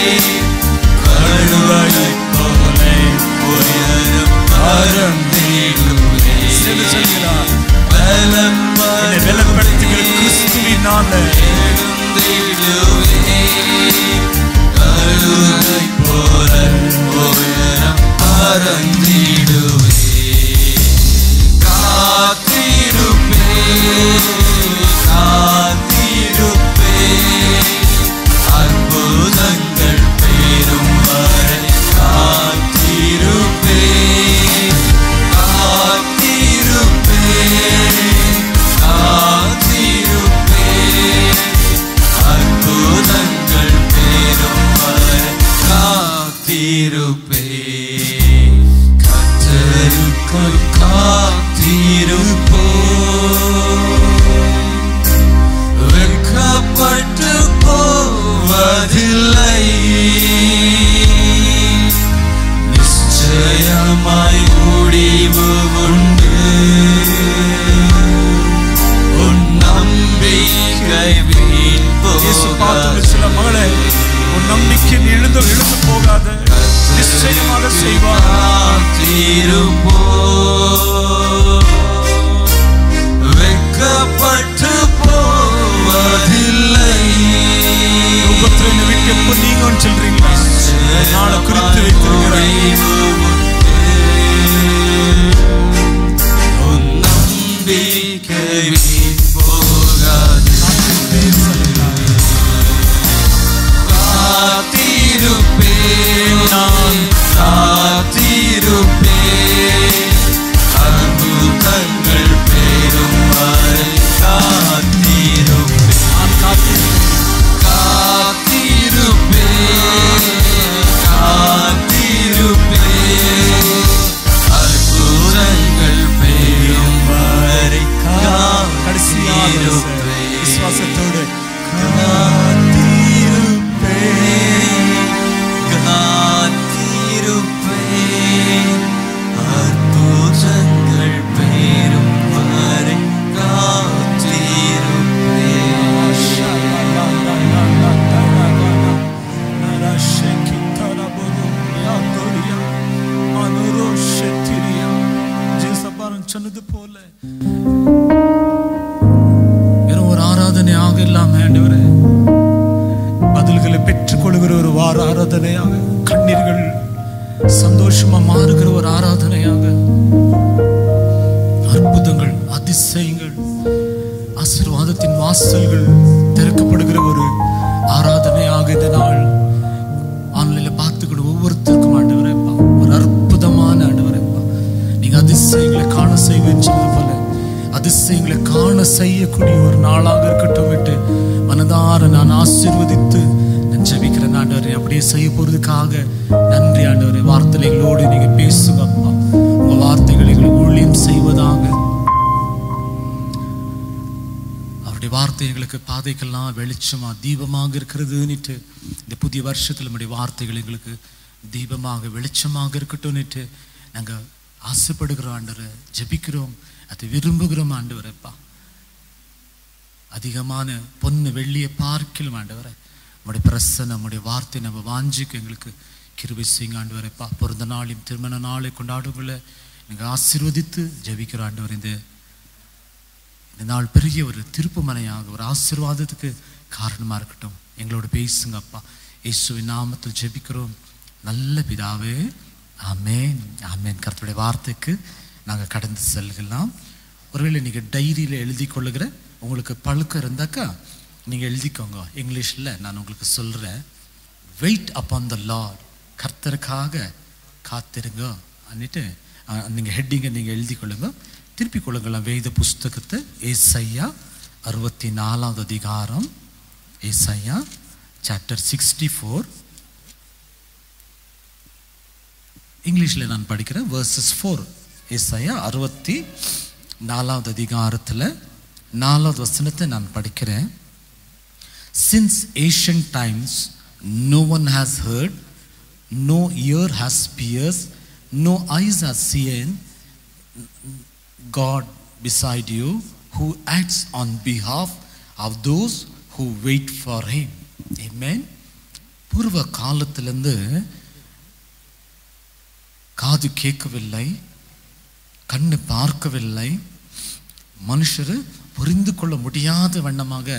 கழுவளைப் போல உயரம் பறந்திடுவே என்று சொல்கிறார் பலம் என்னை பலப்படுத்துகிற கிறிஸ்துவினால எழுந்திடுவே கழுவளைப் போல உயரம் பறந்திடுவே காத்திருப்பே காத்திருப்பே அற்புதங்கள் பெரும் வரை காத்திருப்பே காத்திருப்பே காத்திருப்பே அற்புதங்கள் பெரும் வரை காத்திருப்பே கத்தருக்குள் காத்திருப்போ வெட்கப்பட்டு போவதில்லை நிச்சயமாய் முடிவு உண்டு உன் நம்பிக்கை வீண் இயேசு பார்த்து போகாது. சில மகளே உன் நம்பிக்கை எழுந்து எழுந்து போகாத நிச்சயமாக செய்வார் காத்திருப்போ வெட்கப்பட்டு போவதில்லை உபத்திரம் என்னை விட்டு எப்போ நீங்கன்னு சொல்றீங்களா நாளை குறித்து வைத்திருக்கிறேன் உன் நம்பிக்கை வீண் போகாது காத்திருப்பேன் நான் காத்திருப்பேன் அற்புதங்கள் பெரும் வரை காத்திருப்பேன் நான் காத்திருக்கிறேன் காத்திருப்பேன் ஆராதனையாக கண்ணீர்கள் சந்தோஷமா மாறுகிற ஒரு ஆராதனையாக அற்புதங்கள் அதிசயங்கள் ஆசீர்வாதத்தின் வாசல்கள் திறக்கப்படுகிற ஒரு ஆராதனையாக இந்த நாள் ஆன்லைன்ல பார்த்துக்கிற ஒவ்வொருத்தருக்கும் ஆண்டவரேப்பா ஒரு அற்புதமான ஆண்டவரேப்பா நீங்க அதிசயங்களை காண செய்வேன்னு சொன்னது போல அதிசயங்களை காண செய்யக்கூடிய ஒரு நாளாக இருக்கட்டும் விட்டு மனதார நான் ஆசீர்வதித்து நான் ஜெபிக்கிறேன் ஆண்டவரே அப்படியே செய்ய போறதுக்காக நன்றி ஆண்டவரே வார்த்தைகளோடு நீங்க பேசுங்க அப்பா உங்க வார்த்தைகளை எங்களுக்கு ஊழியம் செய்வதாக அவருடைய வார்த்தை எங்களுக்கு பாதைக்கெல்லாம் வெளிச்சமா தீபமாக இருக்கிறதுன்னுட்டு இந்த புதிய வருஷத்துல நம்முடைய வார்த்தைகள் எங்களுக்கு தீபமாக வெளிச்சமாக இருக்கட்டும்னுட்டு நாங்க ஆசைப்படுகிறோம் ஆண்டவரை ஜெபிக்கிறோம் அதை விரும்புகிறோம் ஆண்டவரைப்பா அதிகமான பொண்ணு வெள்ளியை பார்க்கலும் ஆண்டவரை நம்முடைய பிரசன்னம் நம்முடைய வார்த்தை நம்ம வாஞ்சிக்கு எங்களுக்கு கிருபை செய்யுங்க ஆண்டவரைப்பா பிறந்த நாளையும் திருமண நாளை கொண்டாடுக்குள்ள நீங்க ஆசீர்வதித்து ஜெபிக்கிறோம் ஆண்டவர் இந்த இந்த நாள் பெரிய ஒரு திருப்புமனையாக ஒரு ஆசீர்வாதத்துக்கு காரணமா இருக்கட்டும் எங்களோட பேசுங்க அப்பா இயேசுவின் நாமத்தில் ஜெபிக்கிறோம் நல்ல பிதாவே ஆமென் ஆமென் கர்த்தருடைய வார்த்தைக்கு நாங்க கடந்து செல்கலாம் ஒருவேளை நீங்க டைரியில எழுதி கொள்ளுகிற உங்களுக்கு பழுக்கம் இருந்தாக்கா நீங்க எழுதிக்கோங்க இங்கிலீஷ்ல நான் உங்களுக்கு சொல்றேன் வெயிட் அப்பான் த லார்ட் கர்த்தருக்காக காத்திருங்க அன்னிட்டு அஹ், நீங்க ஹெட்டிங்கை நீங்க எழுதி கொள்ளுங்க திருப்பி கொள்ளுங்களேன் வேத புஸ்தகத்தை ஏசையா அறுபத்தி நாலாவது அதிகாரம் ஏசையா சாப்டர் சிக்ஸ்டி ஃபோர் இங்கிலீஷில் நான் படிக்கிறேன் வேர்சஸ் ஃபோர் ஏசாயா அறுபத்தி நாலாவது அதிகாரத்தில் நாலாவது வசனத்தை நான் படிக்கிறேன் since ancient times no one has heard no ear has perceived no eyes has seen God beside you who acts on behalf of those who wait for him. Amen. பூர்வ காலத்திலிருந்து காது கேட்கவில்லை கண்ணு பார்க்கவில்லை மனுஷர் புரிந்து கொள்ள முடியாத வண்ணமாக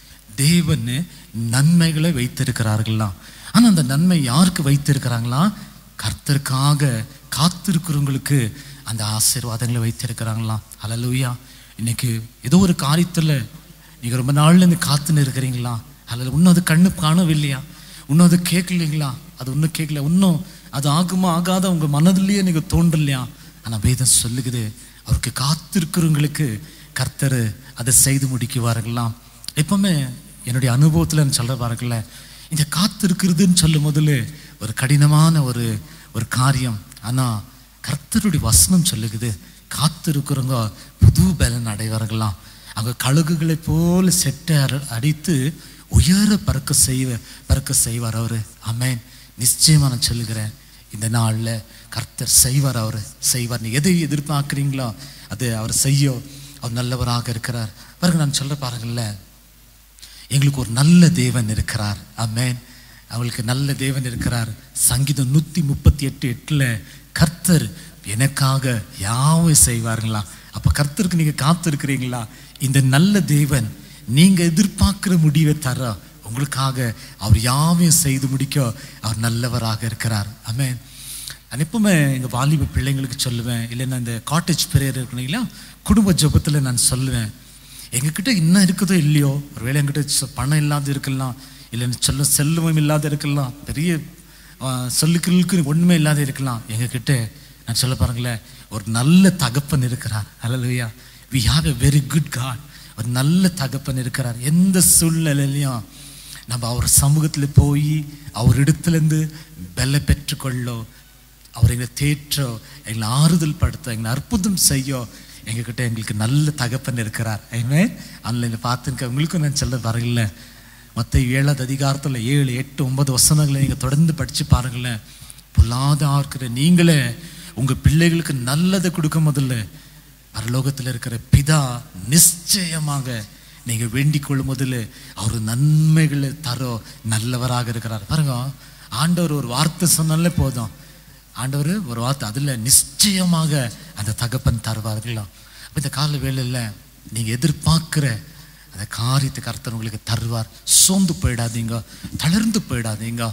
தேவன் நன்மைகளை வைத்திருக்கிறார்களாம் ஆனா அந்த நன்மை யாருக்கு வைத்திருக்கிறாங்களா கர்த்தருக்காக காத்திருக்கிறவங்களுக்கு அந்த ஆசீர்வாதங்களை வைத்திருக்கிறாங்களாம் ஹalleluya இன்னைக்கு ஏதோ ஒரு காரியத்துல நீங்க ரொம்ப நாள்ல இருந்து காத்துன்னு இருக்கிறீங்களா அல்லது இன்னும் அது கண்ணு காணவில்லையா இன்னும் அது கேட்கலைங்களா அது இன்னும் கேட்கல இன்னும் அது ஆகுமா ஆகாத உங்க மனதிலேயே நீங்க தோன்றலையா ஆனா வேதம் சொல்லுகுது அவருக்கு காத்திருக்கிறவங்களுக்கு கர்த்தர் அதை செய்து முடிக்குவார்களாம் எப்பவுமே என்னுடைய அனுபவத்துல நான் சொல்ற பாருங்கள இந்த காத்திருக்கிறதுன்னு சொல்லும் முதல்ல ஒரு கடினமான ஒரு ஒரு காரியம் ஆனா கர்த்தருடைய வசனம் சொல்லுகுது காத்திருக்கிறவங்க புது பலன் அடைவார்களாம் அவங்க கழுகுகளை போல செட்டை அர- அடித்து உயர பறக்க செய்வ பறக்க செய்வார் அவரு ஆமென் நிச்சயமா நான் சொல்லுகிறேன் இந்த நாள்ல கர்த்தர் செய்வார் அவரு செய்வார் நீ எதை எதிர்பார்க்குறீங்களோ அது அவர் செய்யும் அவர் நல்லவராக இருக்கிறார் பாருங்க நான் சொல்ல பாருங்களேன் எங்களுக்கு ஒரு நல்ல தேவன் இருக்கிறார் ஆமென் அவங்களுக்கு நல்ல தேவன் இருக்கிறார் சங்கீதம் நூத்தி முப்பத்தி எட்டு எட்டுல கர்த்தர் எனக்காக யாவை செய்வார்களா அப்ப கர்த்தருக்கு நீங்க காத்திருக்கிறீங்களா இந்த நல்ல தேவன் நீங்க எதிர்பார்க்கிற முடிவை தர உங்களுக்காக அவர் யாவையும் செய்து முடிக்க அவர் நல்லவராக இருக்கிறார் ஆமென் நான் எப்பவுமே எங்கள் வாலிப பிள்ளைங்களுக்கு சொல்லுவேன் இல்லைன்னா இந்த காட்டேஜ் பிரேயர் இருக்கீங்களா குடும்ப ஜெபத்தில் நான் சொல்லுவேன் எங்ககிட்ட இன்னும் இருக்குதோ இல்லையோ ஒருவேளை என்கிட்ட சொ- பணம் இல்லாத இருக்கலாம் இல்லைன்னு சொல்ல செல்வம் இல்லாத இருக்கலாம் பெரிய சொல்லுக்கிறதுக்கு ஒன்றுமே இல்லாத இருக்கலாம் எங்ககிட்ட நான் சொல்ல பாருங்களேன் ஒரு நல்ல தகப்பன் இருக்கிறார் அல்லையா we have a very good God ஒரு நல்ல தகப்பன் இருக்கிறார் எந்த சூழ்நிலையிலையும் நம்ம அவர் சமூகத்தில் போய் அவர் இடத்துலேருந்து பெல பெற்றுக்கொள்ளோ அவர் எங்களை தேற்றோ எங்களை ஆறுதல் படுத்த எங்களை அற்புதம் செய்யோ எங்ககிட்ட எங்களுக்கு நல்ல தகப்பன் இருக்கிறார் ஐமே ஆன்லைனில் பார்த்துருக்க உங்களுக்கும் நான் சொல்ல வரல மற்ற ஏழாவது அதிகாரத்தில் ஏழு எட்டு ஒன்பது வசனங்களை நீங்கள் தொடர்ந்து படித்து பாருங்களேன் பொல்லாத ஆர்க்கிற நீங்களே உங்கள் பிள்ளைகளுக்கு நல்லதை கொடுக்க முதல்ல பரலோகத்தில் இருக்கிற பிதா நிச்சயமாக நீங்கள் வேண்டிக் கொள்ளும் முதல்ல அவர் நன்மைகளை தரோ நல்லவராக இருக்கிறார் பாருங்க ஆண்டவர் ஒரு வார்த்தை சொன்னாலே போதும் ஆண்டவர் ஒரு வார்த்தை அதில் நிச்சயமாக அந்த தகப்பன் தருவார்களாம் அப்ப இந்த கால வேளையில் நீங்கள் எதிர்பார்க்கிற அந்த காரியத்தை கர்த்தர் உங்களுக்கு தருவார் சோர்ந்து போயிடாதீங்க தளர்ந்து போயிடாதீங்க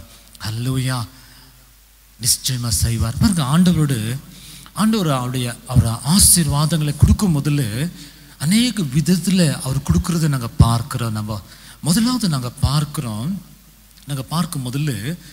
அல்லூயா நிச்சயமா செய்வார் பாருங்க ஆண்டவரோடு ஆண்டவர் அவருடைய அவர் ஆசீர்வாதங்களை கொடுக்கும் முதல்ல அநேக விதத்தில் அவர் கொடுக்கறத நாங்கள் பார்க்கிறோம் நம்ம முதலாவது நாங்கள் பார்க்கிறோம் நாங்கள் பார்க்கும் முதல்ல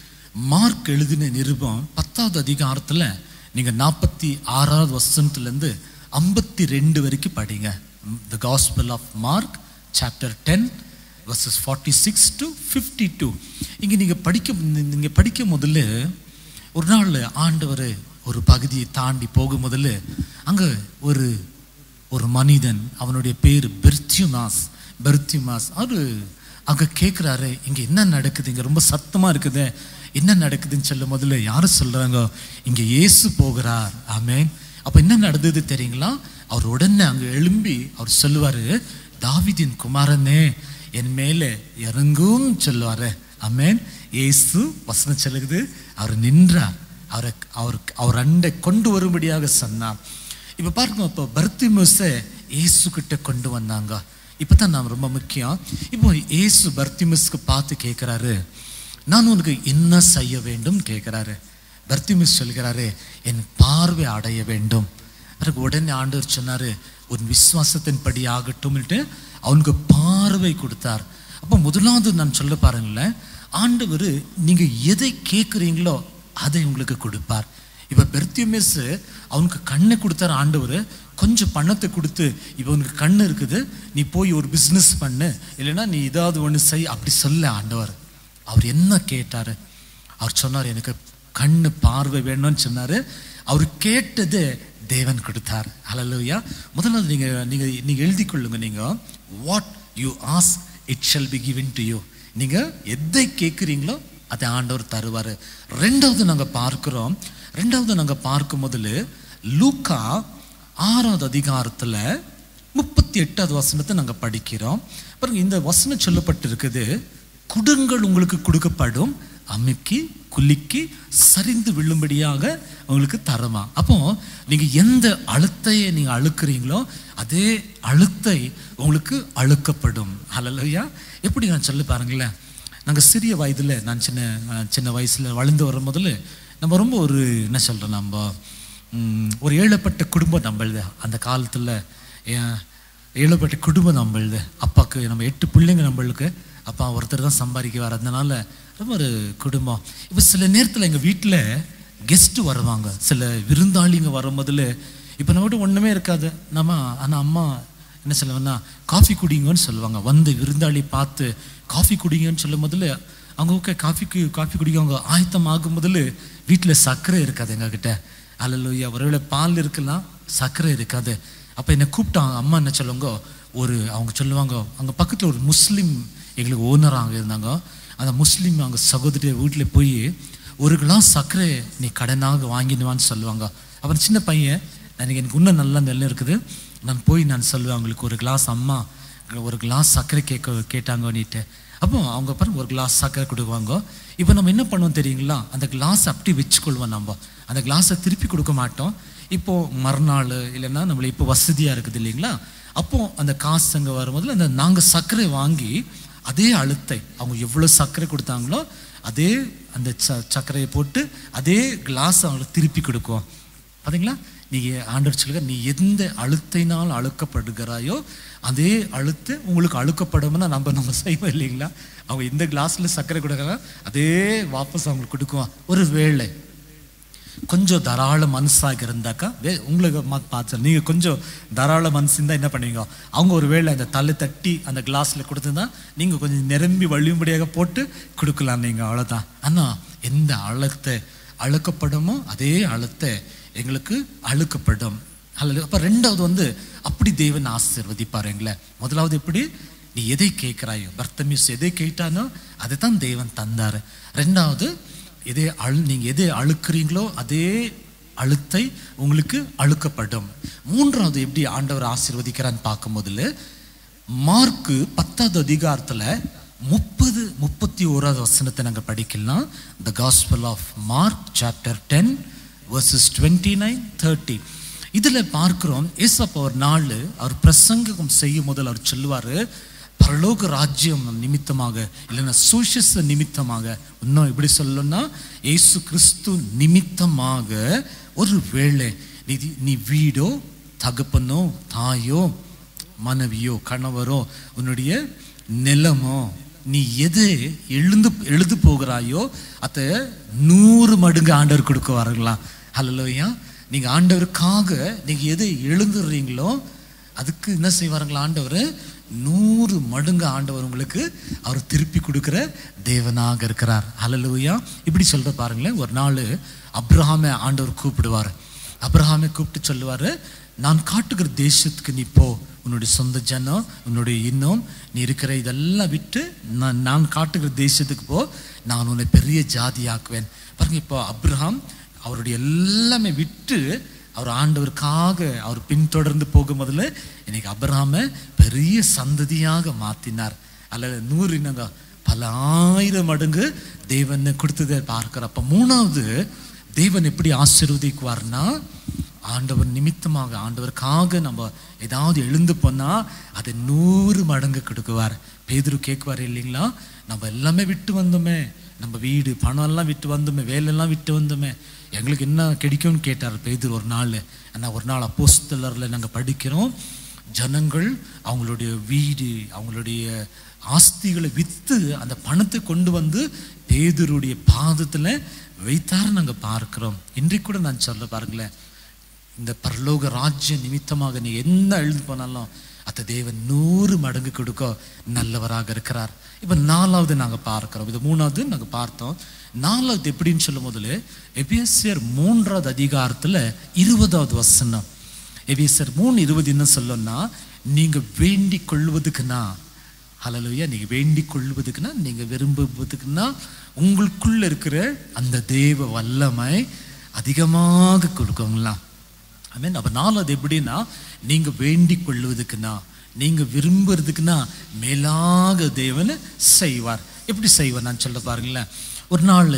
மார்க் எழுதின நிருபம் பத்தாவது அதிகாரத்தில் நீங்கள் நாற்பத்தி ஆறாவது வசனத்துலேருந்து ஐம்பத்தி ரெண்டு வரைக்கும் படிங்க the gospel of Mark chapter ten verses forty six to fifty two இங்கே நீங்கள் படிக்க நீங்கள் படிக்க முதல்ல ஒரு நாள் ஆண்டவர் ஒரு பகுதியை தாண்டி போகும் முதல்ல அங்கே ஒரு ஒரு மனிதன் அவனுடைய பேர் பெர்த்தியுமாஸ் பெர்த்தியுமாஸ் அவரு அங்கே கேட்குறாரு இங்கே என்ன நடக்குது இங்கே ரொம்ப சத்தமாக இருக்குது என்ன நடக்குதுன்னு சொல்ல முதல்ல யார் சொல்கிறாங்க இங்கே இயேசு போகிறார் ஆமென் அப்போ என்ன நடந்தது தெரியுங்களா அவர் உடனே அங்கே எழும்பி அவர் சொல்லுவார் தாவிதின் குமாரனே என் மேலே இறங்கும் சொல்லுவாரு ஆமென் இயேசு வசனம் சொல்லுது அவர் நின்றார் அவரை அவர் அவர் அண்டை கொண்டு வரும்படியாக சொன்னார் இப்போ பாருங்க இப்போ பர்த்திமோஸை இயேசு கிட்ட கொண்டு வந்தாங்க இப்போ தான் நான் ரொம்ப முக்கியம் இப்போ இயேசு பர்த்திமஸ்க்கு பார்த்து கேட்குறாரு நான் உனக்கு என்ன செய்ய வேண்டும் கேட்குறாரு பர்த்திமஸ் சொல்கிறாரு என் பார்வை அடைய வேண்டும் அதுக்கு உடனே ஆண்டவர் சொன்னாரு உன் விசுவாசத்தின் படி ஆகட்டும்னுட்டு அவனுக்கு பார்வை கொடுத்தார் அப்போ முதலாவது நான் சொல்ல பாருங்களேன் ஆண்டவர் நீங்க எதை கேட்குறீங்களோ அதை உங்களுக்கு கொடுப்பார் இப்போ பெர்த்தியமேஸ் அவனுக்கு கண்ணை கொடுத்தார் ஆண்டவர் கொஞ்சம் பணத்தை கொடுத்து இப்போ உனக்கு கண்ணு இருக்குது நீ போய் ஒரு பிஸ்னஸ் பண்ணு இல்லைன்னா நீ ஏதாவது ஒன்று செய் அப்படி சொல்ல ஆண்டவர் அவர் என்ன கேட்டாரு அவர் சொன்னார் எனக்கு கண்ணு பார்வை வேணும்னு சொன்னாரு அவர் கேட்டது தேவன் கொடுத்தார் ஹalleluya முதல்ல நீங்க நீங்க நீங்க எழுதி கொள்ளுங்க நீங்க what you ask it shall be given to you நீங்க எதை கேட்குறீங்களோ அதை ஆண்டவர் தருவார் ரெண்டாவது நாங்க பார்க்கிறோம் ரெண்டாவது நாங்க பார்க்கும் முதல்ல லூக்கா ஆறாவது அதிகாரத்துல முப்பத்தி எட்டாவது வசனத்தை நாங்க படிக்கிறோம் பாருங்க இந்த வசனம் சொல்லப்பட்டிருக்குது குடுங்கள் உங்களுக்கு கொடுக்கப்படும் அமுக்கி குலுக்கி சரிந்து விழும்படியாக உங்களுக்கு தரமா அப்போ நீங்க எந்த அழுத்தையை நீங்க அழுக்குறீங்களோ அதே அழுத்தை உங்களுக்கு அழுக்கப்படும் ஹalleluya எப்படி நான் சொல்லி பாருங்களேன் நாங்கள் சிறிய வயதில் நான் சின்ன அஹ், சின்ன வயசில் வளர்ந்து வரும் முதல்ல நம்ம ரொம்ப ஒரு என்ன சொல்கிறோம் நம்ம ம், ஒரு ஏழப்பட்ட குடும்பம் நம்மளுது அந்த காலத்தில் ஏழப்பட்ட குடும்பம் நம்மளுது அப்பாவுக்கு நம்ம எட்டு பிள்ளைங்க நம்மளுக்கு அப்பா ஒருத்தர் தான் சம்பாதிக்குவார் அதனால ரொம்ப ஒரு குடும்பம் இப்போ சில நேரத்தில் எங்கள் வீட்டில் கெஸ்ட்டு வருவாங்க சில விருந்தாளிங்க வரும் முதல்ல இப்போ நம்ம வீட்டு ஒன்றுமே இருக்காது நம்ம ஆனால் அம்மா என்ன சொல்லுவேன்னா காஃபி குடிங்கன்னு சொல்லுவாங்க வந்து விருந்தாளி பார்த்து காஃபி குடிங்கன்னு சொல்லும் முதல்ல அவங்க ஓகே காஃபிக்கு காஃபி குடிக்க அவங்க ஆயத்தம் ஆகும் முதல்ல வீட்டில் சர்க்கரை இருக்காது எங்ககிட்ட அல்லையா ஒருவேளை பால் இருக்கலாம் சர்க்கரை இருக்காது அப்போ என்னை கூப்பிட்டாங்க அம்மா என்ன சொல்லுவாங்க ஒரு அவங்க சொல்லுவாங்க அங்கே பக்கத்தில் ஒரு முஸ்லீம் எங்களுக்கு ஓனராக அங்கே இருந்தாங்க அந்த முஸ்லீம் அவங்க சகோதரி வீட்டில் போய் ஒரு கிளாஸ் சர்க்கரை நீ கடனாக வாங்கிடுவான்னு சொல்லுவாங்க அப்புறம் சின்ன பையன் எனக்கு எனக்கு இன்னும் நல்லா நெல்லை இருக்குது நான் போய் நான் சொல்லுவேன் அவங்களுக்கு ஒரு கிளாஸ் அம்மா ஒரு கிளாஸ் சர்க்கரை கேட்க கேட்டாங்கன்னுட்டு அப்போ அவங்க பாருங்க ஒரு கிளாஸ் சர்க்கரை கொடுக்குவாங்க இப்போ நம்ம என்ன பண்ணுவோம் தெரியுங்களா அந்த கிளாஸ் அப்படி வச்சுக்கொள்வோம் நம்ம அந்த கிளாஸை திருப்பி கொடுக்க மாட்டோம் இப்போ மறுநாள் இல்லைன்னா நம்மளுக்கு இப்போ வசதியாக இருக்குது இல்லைங்களா அப்போ அந்த காசு அங்கே வரும்போது அந்த நாங்கள் சர்க்கரை வாங்கி அதே அழுத்தை அவங்க எவ்வளோ சர்க்கரை கொடுத்தாங்களோ அதே அந்த ச சர்க்கரையை போட்டு அதே கிளாஸ் அவங்களுக்கு திருப்பி கொடுக்குவோம் பார்த்தீங்களா நீங்கள் ஆண்டவர் சொல்லுங்க நீ எந்த அழுத்தினால் அழுக்கப்படுகிறாயோ அதே அழுத்து உங்களுக்கு அழுக்கப்படும்னா நம்ம நம்ம செய்வோம் இல்லைங்களா அவங்க எந்த கிளாஸில் சர்க்கரை கொடுக்குறாங்க அதே வாபஸ் அவங்களுக்கு கொடுக்குவோம் ஒரு வேளை கொஞ்சம் தாராள மனசாக இருந்தாக்கா வே உங்களுக்கு மா- பார்த்து நீங்கள் கொஞ்சம் தாராள மனசு இருந்தால் என்ன பண்ணுவீங்க அவங்க ஒரு வேளை அந்த தலை தட்டி அந்த கிளாஸில் கொடுத்துருந்தா நீங்கள் கொஞ்சம் நிரம்பி வழியும்படியாக போட்டு கொடுக்கலாம் நீங்கள் அவ்வளோதான் ஆனால் எந்த அழுத்தை அழுக்கப்படுமோ அதே அழுத்தை எங்களுக்கு அழுக்கப்படும் அல்லது அப்போ ரெண்டாவது வந்து அப்படி தேவன் ஆசீர்வதிப்பார் எங்களை முதலாவது எப்படி நீ எதை கேட்கிறாயோ பர்த்தமிஸ் எதை கேட்டானோ அதை தான் தேவன் தந்தார் ரெண்டாவது எதை அழு நீங்க எதை அழுக்குறீங்களோ அதே அழுத்தை உங்களுக்கு அழுக்கப்படும் மூன்றாவது எப்படி ஆண்டவர் ஆசீர்வதிக்கிறான்னு பார்க்கும் போதுல மார்க்கு பத்தாவது அதிகாரத்துல முப்பது முப்பத்தி ஓராவது வசனத்தை நாங்கள் படிக்கலாம் the gospel of Mark chapter ten verses twenty nine thirty இதில் பார்க்கிறோம் ஏசப்ப ஒரு நாள் அவர் பிரசங்கம் செய்யும் முதல் அவர் சொல்லுவார் பரலோக ராஜ்யம் நிமித்தமாக இல்லைன்னா சுவிசேஷ நிமித்தமாக இன்னும் எப்படி சொல்லணும்னா இயேசு கிறிஸ்து நிமித்தமாக ஒரு வேளை நீ நீ வீடோ தகப்பனோ தாயோ மனைவியோ கணவரோ உன்னுடைய நிலமோ நீ எது எழுந்து எழுது போகிறாயோ அதை நூறு மடங்கு ஆண்டவர் கொடுக்குவாருங்களா ஹalleluya நீங்க ஆண்டவருக்காக நீங்க எதை எழுந்துடுறீங்களோ அதுக்கு என்ன செய்வாருங்களா ஆண்டவர் நூறு மடங்கு ஆண்டவர் உங்களுக்கு அவர் திருப்பி கொடுக்கிற தேவனாக இருக்கிறார் ஹalleluya இப்படி சொல்ற பாருங்களேன் ஒரு நாள் அப்ரஹாமை ஆண்டவர் கூப்பிடுவார் அப்ரஹாமை கூப்பிட்டு சொல்லுவாரு நான் காட்டுகிற தேசத்துக்கு நீ போ உன்னுடைய சொந்த ஜனம் உன்னுடைய இன்னும் நீ இருக்கிற இதெல்லாம் விட்டு நான் நான் காட்டுகிற தேசத்துக்கு போ நான் உன்னை பெரிய ஜாதியாக்குவேன் பாருங்க இப்போ அப்ரஹாம் அவருடைய எல்லாமே விட்டு அவர் ஆண்டவருக்காக அவர் பின்தொடர்ந்து போகும் முதல்ல இன்னைக்கு அப்ரஹாமை பெரிய சந்ததியாக மாத்தினார் அல்ல நூறு என்னங்க பல ஆயிரம் மடங்கு தேவன் கொடுத்ததை பார்க்கிறோம் அப்ப மூணாவது தேவன் எப்படி ஆசீர்வதிக்குவார்னா ஆண்டவர் நிமித்தமாக ஆண்டவருக்காக நம்ம ஏதாவது எழுந்து போனா அதை நூறு மடங்கு கொடுக்குவார் பேதுரு கேட்குவார் இல்லைங்களா நம்ம எல்லாமே விட்டு வந்தோமே நம்ம வீடு பணம் எல்லாம் விட்டு வந்தோமே வேலையெல்லாம் விட்டு வந்தோமே எங்களுக்கு என்ன கிடைக்கும்னு கேட்டார் பேதுரு ஒரு நாள் ஆனால் ஒரு நாள் அப்போஸ்தலரில் நாங்கள் படிக்கிறோம் ஜனங்கள் அவங்களுடைய வீடு அவங்களுடைய ஆஸ்திகளை விற்று அந்த பணத்தை கொண்டு வந்து பேதுருடைய பாதத்தில் வைத்தார் நாங்கள் பார்க்கிறோம் இன்றைக்கு கூட நான் சொல்ல பாருங்களேன் இந்த பரலோக ராஜ்ய நிமித்தமாக நீ என்ன எழுந்து போனாலும் அத்த தேவன் நூறு மடங்கு கொடுக்க நல்லவராக இருக்கிறார் இப்போ நாலாவது நாங்கள் பார்க்கிறோம் இது மூணாவது நாங்கள் பார்த்தோம் நாலாவது எப்படின்னு சொல்லும் போதுல எபிஎஸ்சியர் மூன்றாவது அதிகாரத்தில் இருபதாவது வசனம் எபிஎஸ்சியர் மூணு இருபது என்ன சொல்லணும்னா நீங்கள் வேண்டிக் கொள்வதுக்குன்னா ஹலலுயா நீங்க வேண்டிக் கொள்வதுக்குன்னா நீங்க விரும்புவதுக்குன்னா உங்களுக்குள்ள இருக்கிற அந்த தேவ வல்லமை அதிகமாக கொடுக்குங்களா ஐ மீன் அப்போ நாலாவது எப்படின்னா நீங்க வேண்டிக் கொள்வதுக்குன்னா நீங்க விரும்புறதுக்குன்னா மேலாக தேவன் செய்வார் எப்படி செய்வார் நான் சொல்ல பாருங்களேன் ஒரு நாள்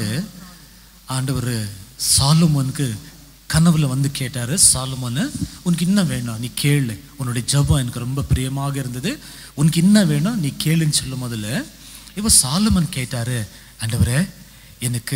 ஆண்டவர் சாலுமோனுக்கு கனவுல வந்து கேட்டாரு சாலுமோனு உனக்கு என்ன வேணும் நீ கேளு உன்னுடைய ஜெபம் எனக்கு ரொம்ப பிரியமாக இருந்தது உனக்கு என்ன வேணும் நீ கேளுன்னு சொல்லும் முதல்ல இப்போ சாலுமன் கேட்டாரு ஆண்டவரே எனக்கு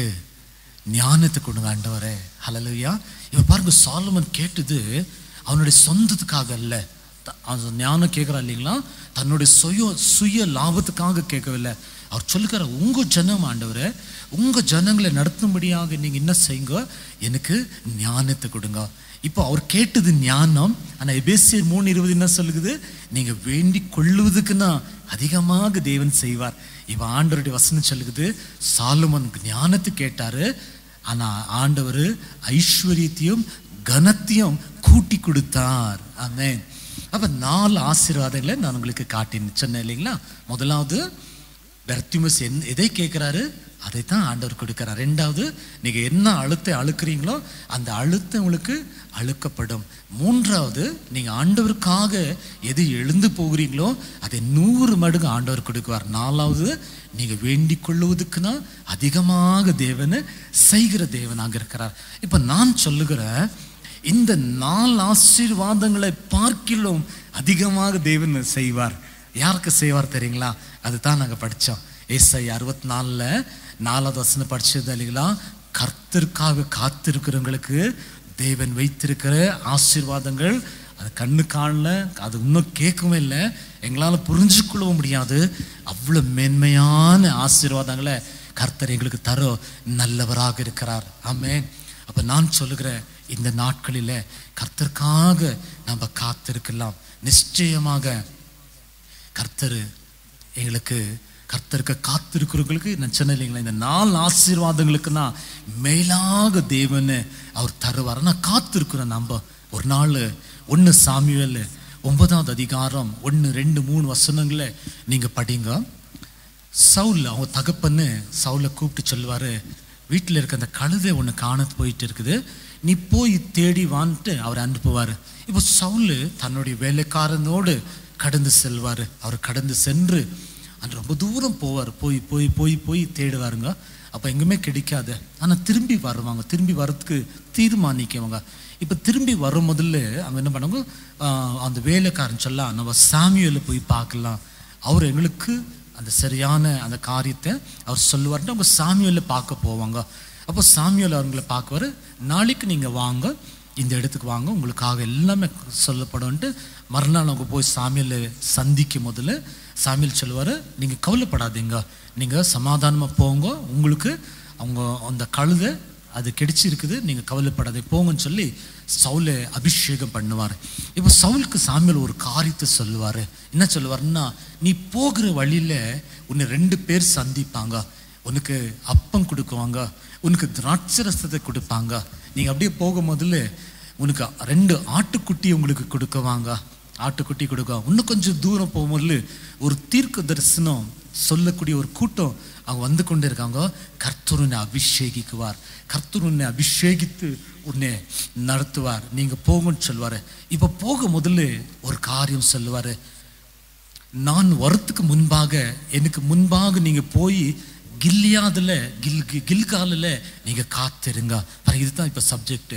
ஞானத்தை கொடுங்க ஆண்டவரே ஹலலுயா இவ பாருங்க சாலுமன் கேட்டது அவனுடைய சொந்தத்துக்காக அல்ல த- அந்த ஞானம் கேட்குறா இல்லைங்களா தன்னுடைய சுய சுய லாபத்துக்காக கேட்கவில்லை அவர் சொல்லுகிற உங்க ஜனம் ஆண்டவரே உங்க ஜனங்களை நடத்தும்படியாக நீங்க என்ன செய்யுங்க எனக்கு ஞானத்தை கொடுங்க இப்போ அவர் கேட்டது ஞானம் ஆனா எபேசியர் மூணு இருபது என்ன சொல்லுது நீங்க வேண்டிக் கொள்ளுவதுக்குன்னா அதிகமாக தேவன் செய்வார் இவ ஆண்டவருடைய வசனம் சொல்லுது சாலுமன் ஞானத்தை கேட்டாரு ஆனா ஆண்டவர் ஐஸ்வர்யத்தையும் கனத்தையும் கூட்டி கொடுத்தார் ஆமென் அப்ப நாலு ஆசீர்வாதங்களை நான் உங்களுக்கு காட்டினேன் சொன்னேன் இல்லைங்களா முதலாவது பெர்த்திமஸ் என் எதை கேட்குறாரு அதைத்தான் ஆண்டவர் கொடுக்கிறார் ரெண்டாவது நீங்க என்ன அழுத்தை அழுக்கிறீங்களோ அந்த அழுத்தம் உங்களுக்கு அழுக்கப்படும் மூன்றாவது நீங்க ஆண்டவருக்காக எது எழுந்து போகிறீங்களோ அதை நூறு மடங்கு ஆண்டவர் கொடுக்குவார் நாலாவது நீங்க வேண்டிக் கொள்ளுவதுக்குன்னா அதிகமாக தேவனை செய்கிற தேவனாக இருக்கிறார் இப்ப நான் சொல்லுகிற இந்த நாலு ஆசீர்வாதங்களை பார்க்கிலும் அதிகமாக தேவன் செய்வார் யாருக்கு செய்வார் தெரியுங்களா அதுதான் நாங்க படிச்சோம் ஏசை அறுபத்தி நாலுல நாலாவது வசனம் படிச்சது இல்லைங்களா கர்த்தருக்காக காத்திருக்கிறவங்களுக்கு தேவன் வைத்திருக்கிற ஆசீர்வாதங்கள் அது கண்ணு காணல அது இன்னும் கேட்கவும் இல்லை எங்களால் புரிஞ்சுக்கொள்ளவும் முடியாது அவ்வளோ மேன்மையான ஆசீர்வாதங்களை கர்த்தர் எங்களுக்கு தர நல்லவராக இருக்கிறார் ஆமென் அப்ப நான் சொல்லுகிறேன் இந்த நாட்களில கர்த்தருக்காக நம்ம காத்திருக்கலாம் நிச்சயமாக கர்த்தர் எங்களுக்கு கர்த்தருக்கு காத்திருக்கிறவங்களுக்கு நான் சொன்னேன் இல்லைங்களா இந்த நாலு ஆசீர்வாதங்களுக்குன்னா மேலாக தேவன்னு அவர் தருவார் ஆனால் காத்திருக்கிறோம் நம்ம ஒரு நாள் ஒன்று சாமியல் ஒன்பதாவது அதிகாரம் ஒன்று ரெண்டு மூணு வசனங்களை நீங்கள் படிங்க சவுல் அவங்க தகப்பன்னு சவுலை கூப்பிட்டு சொல்லுவாரு வீட்டில் இருக்க அந்த கழுதை ஒன்று காண போயிட்டு இருக்குது நீ போய் தேடி வான்ட்டு அவர் அனுப்புவார் இப்போ சவுல் தன்னுடைய வேலைக்காரனோடு கடந்து செல்வார் அவர் கடந்து சென்று அன்று ரொம்ப தூரம் போவார் போய் போய் போய் போய் தேடுவாருங்க அப்போ எங்குமே கிடைக்காது ஆனால் திரும்பி வருவாங்க திரும்பி வர்றதுக்கு தீர்மானிக்கவங்க இப்போ திரும்பி வரும் முதல்ல அவங்க என்ன பண்ணுவாங்க ஆஹ் அந்த வேலைக்காரன் சொல்ல நம்ம சாமியலை போய் பார்க்கலாம் அவர் எங்களுக்கு அந்த சரியான அந்த காரியத்தை அவர் சொல்லுவார்னு அவங்க சாமியல்ல பார்க்க போவாங்க அப்போ சாமியல் அவங்கள பார்க்குவார் நாளைக்கு நீங்கள் வாங்க இந்த இடத்துக்கு வாங்க உங்களுக்காக எல்லாமே சொல்லப்படும்ன்ட்டு மறுநாள் அவங்க போய் சாமியல் சந்திக்கும் முதல்ல சாமியல் சொல்லுவார் நீங்கள் கவலைப்படாதீங்க நீங்கள் சமாதானமாக போங்க உங்களுக்கு அவங்க அந்த கழுதை அது கிடைச்சிருக்குது நீங்கள் கவலைப்படாதே போங்கன்னு சொல்லி சவுலை அபிஷேகம் பண்ணுவார் இப்போ சவுலுக்கு சாமியல் ஒரு காரியத்தை சொல்லுவார் என்ன சொல்லுவாருன்னா நீ போகிற வழியில் உன்னை ரெண்டு பேர் சந்திப்பாங்க உனக்கு அப்பம் கொடுக்குவாங்க உனக்கு திராட்சை ரசத்தை கொடுப்பாங்க நீங்கள் அப்படியே போக முதல்ல உனக்கு ரெண்டு ஆட்டுக்குட்டி உங்களுக்கு கொடுக்குவாங்க ஆட்டுக்குட்டி கொடுக்க இன்னும் கொஞ்சம் தூரம் போகும்போது ஒரு தீர்க்க தரிசனம் சொல்லக்கூடிய ஒரு கூட்டம் அவங்க வந்து கொண்டே இருக்காங்க கர்த்தர் உன்னை அபிஷேகிக்குவார் கர்த்தர் உன்னை அபிஷேகித்து உன்னை நடத்துவார் நீங்க போங்கன்னு சொல்லுவாரு இப்ப போக முதல்ல ஒரு காரியம் சொல்லுவாரு நான் வரத்துக்கு முன்பாக எனக்கு முன்பாக நீங்க போய் கில்லியாதுல கில் கில்காலில் நீங்க காத்திருங்க பாருங்க, இதுதான் இப்ப சப்ஜெக்ட்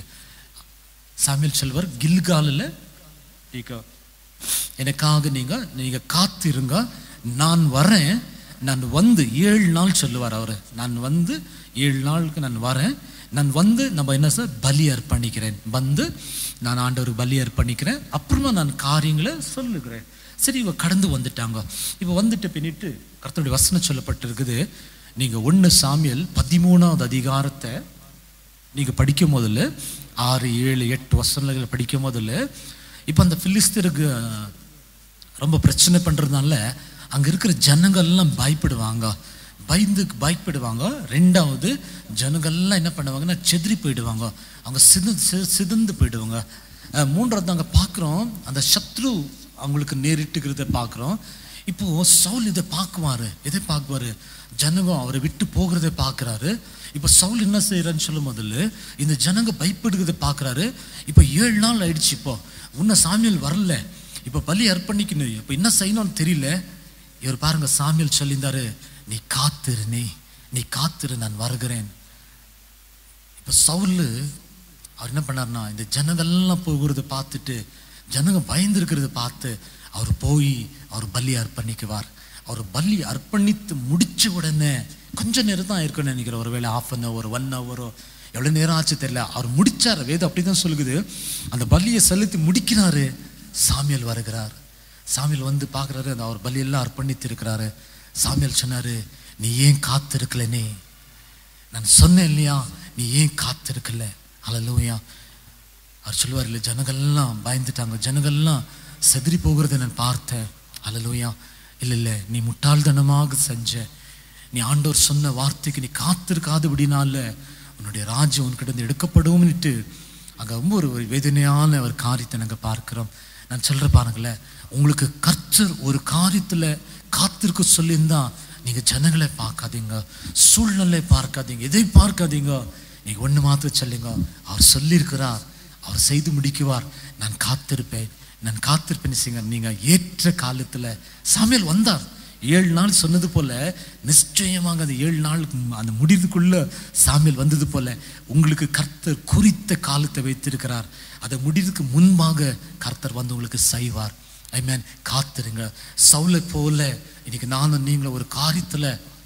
சாமியல் செல்வர் கில்காலில் நீங்க எனக்காக நீங்க நீங்க காத்திருங்க நான் வரேன் நான் வந்து ஏழு நாள் சொல்லுவார் அவர் நான் வந்து ஏழு நாளுக்கு நான் வரேன் நான் வந்து நம்ம என்ன சார் பலி அர்ப்பணிக்கிறேன் வந்து நான் ஆண்டவர் பலி அர்ப்பணிக்கிறேன் அப்புறமா நான் காரியங்களை சொல்லுகிறேன் சரி இவ கடந்து வந்துட்டாங்க இப்போ வந்துட்டு பின்னிட்டு கர்த்தருடைய வசனம் சொல்லப்பட்டிருக்குது நீங்க ஒன்று சாமியல் பதிமூணாவது அதிகாரத்தை நீங்க படிக்கும் முதல்ல ஆறு ஏழு எட்டு வசனங்களை படிக்கும் முதல்ல இப்போ அந்த பிலிஸ்தருக்கு ரொம்ப பிரச்சனை பண்றதுனால அங்க இருக்கிற ஜனங்கள்லாம் பயப்படுவாங்க பயந்து பயப்படுவாங்க ரெண்டாவது ஜனங்கள்லாம் என்ன பண்ணுவாங்கன்னா செதறி போயிடுவாங்க அவங்க சிது சி- சிதந்து போயிடுவாங்க அஹ் மூன்றாவது நாங்கள் பார்க்குறோம் அந்த சத்ரு அவங்களுக்கு நேரிட்டுக்கிறத பார்க்குறோம் இப்போ சவுல் இதை பார்க்குவாரு எதை பார்க்குவாரு ஜனங்க அவரை விட்டு போகிறதை பார்க்குறாரு இப்போ சவுல் என்ன செய்யறான்னு சொல்லும் முதல்ல இந்த ஜனங்க பயப்படுகிறத பார்க்குறாரு இப்போ ஏழு நாள் ஆயிடுச்சு இப்போ உன்ன சாமியல் வரல இப்போ பலி அர்ப்பணிக்கணும் இப்போ என்ன செய்யணும்னு தெரியல இவர் பாருங்க சாமியல் சொல்லியிருந்தாரு நீ காத்திரு நீ நீ காத்திரு நான் வருகிறேன் இப்போ சவுல் அவர் என்ன பண்ணார்னா இந்த ஜனங்கள்லாம் போகிறத பார்த்துட்டு ஜனங்க பயந்து இருக்கிறத பார்த்து அவர் போய் அவர் பலி அர்ப்பணிக்குவார் அவர் பலி அர்ப்பணித்து முடிச்ச உடனே கொஞ்ச நேரம் தான் இருக்கும்னு நினைக்கிறேன் ஒருவேளை ஆஃப் அன் ஹவர் ஒன் ஹவரோ எவ்வளோ நேரம் ஆச்சு தெரியல அவர் முடிச்சார் வேதம் அப்படி தான் சொல்லுது அந்த பலியை செலுத்தி முடிக்கிறாரு சாமியல் வருகிறார் சாமியல் வந்து பார்க்குறாரு அந்த அவர் பலியெல்லாம் அர்ப்பணித்து இருக்கிறாரு சாமியல் சொன்னாரு நீ ஏன் காத்திருக்கல நீ நான் சொன்னேன் இல்லையா நீ ஏன் காத்திருக்கல ஹalleluya அவர் சொல்லுவார் இல்லை ஜனங்கள்லாம் பயந்துட்டாங்க ஜனங்கள்லாம் செதறி போகிறதை நான் பார்த்தேன் ஹalleluya இல்லை இல்லை நீ முட்டாள்தனமாக செஞ்ச நீ ஆண்டவர் சொன்ன வார்த்தைக்கு நீ காத்திருக்காதபடினால உன்னுடைய ராஜ்யம் உன்கிட்ட இருந்து எடுக்கப்படும்னுட்டு அங்கே ரொம்ப ஒரு வேதனையான ஒரு காரியத்தை நாங்கள் பார்க்கிறோம் நான் சொல்ற பாருங்களேன் உங்களுக்கு கர்த்தர் ஒரு காரியத்துல காத்திருக்க சொல்லியிருந்தா நீங்க ஜனங்களை பார்க்காதீங்க சூழ்நிலை பார்க்காதீங்க எதை பார்க்காதீங்க நீங்க ஒண்ணு மாத்திரம் சொல்லுங்க அவர் சொல்லியிருக்கிறார் அவர் செய்து முடிக்குவார் நான் காத்திருப்பேன் நான் காத்திருப்பேன் செய்யுங்க நீங்க ஏற்ற காலத்துல சாமியல் வந்தார் ஏழு நாள் சொன்னது போல நிச்சயமாக அந்த ஏழு நாளுக்கு மு- அந்த முடிவுக்குள்ள சாமியல் வந்தது போல உங்களுக்கு கர்த்தர் குறித்த காலத்தை வைத்திருக்கிறார் அதை முடிவுக்கு முன்பாக கர்த்தர் வந்து உங்களுக்கு செய்வார் ஐ மீன் காத்திருங்க சவுலை போல இன்னைக்கு நானும் நீங்களும் ஒரு காரியத்துல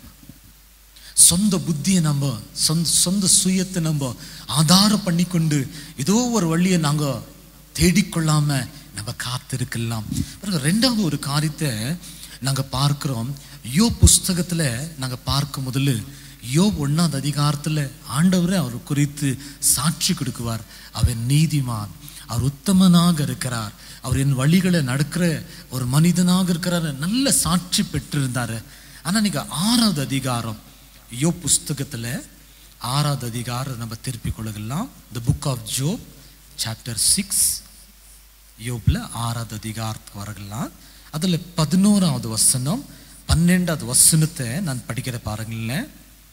சொந்த புத்தியை நம்ம சொந்த சொந்த சுயத்தை நம்ம ஆதாரம் பண்ணி கொண்டு ஏதோ ஒரு வழியை நாங்க தேடிக்கொள்ளாம நம்ம காத்திருக்கலாம் பிறகு ரெண்டாவது ஒரு காரியத்தை நாங்க பார்க்கிறோம் யோ புஸ்தகத்துல நாங்க பார்க்கும் முதல்ல யோ ஒண்ணாவது அதிகாரத்துல ஆண்டவரே அவர் குறித்து சாட்சி கொடுக்குவார் அவர் நீதிமான் அவர் உத்தமனாக இருக்கிறார் அவர் என் வழிகளை நடக்கிற ஒரு மனிதனாக இருக்கிறார் நல்ல சாட்சி பெற்றிருந்தாரு ஆனா நீங்க ஆறாவது அதிகாரம் யோ புஸ்தகத்துல ஆறாவது அதிகாரம் நம்ம திருப்பி கொள்ளலாம் the book of Job chapter six யோப்ல ஆறாவது அதிகாரத்துக்கு வரலாம் அதுல பதினோராவது வசனம் பன்னெண்டாவது வசனத்தை நான் படிக்கிற பாருங்களேன்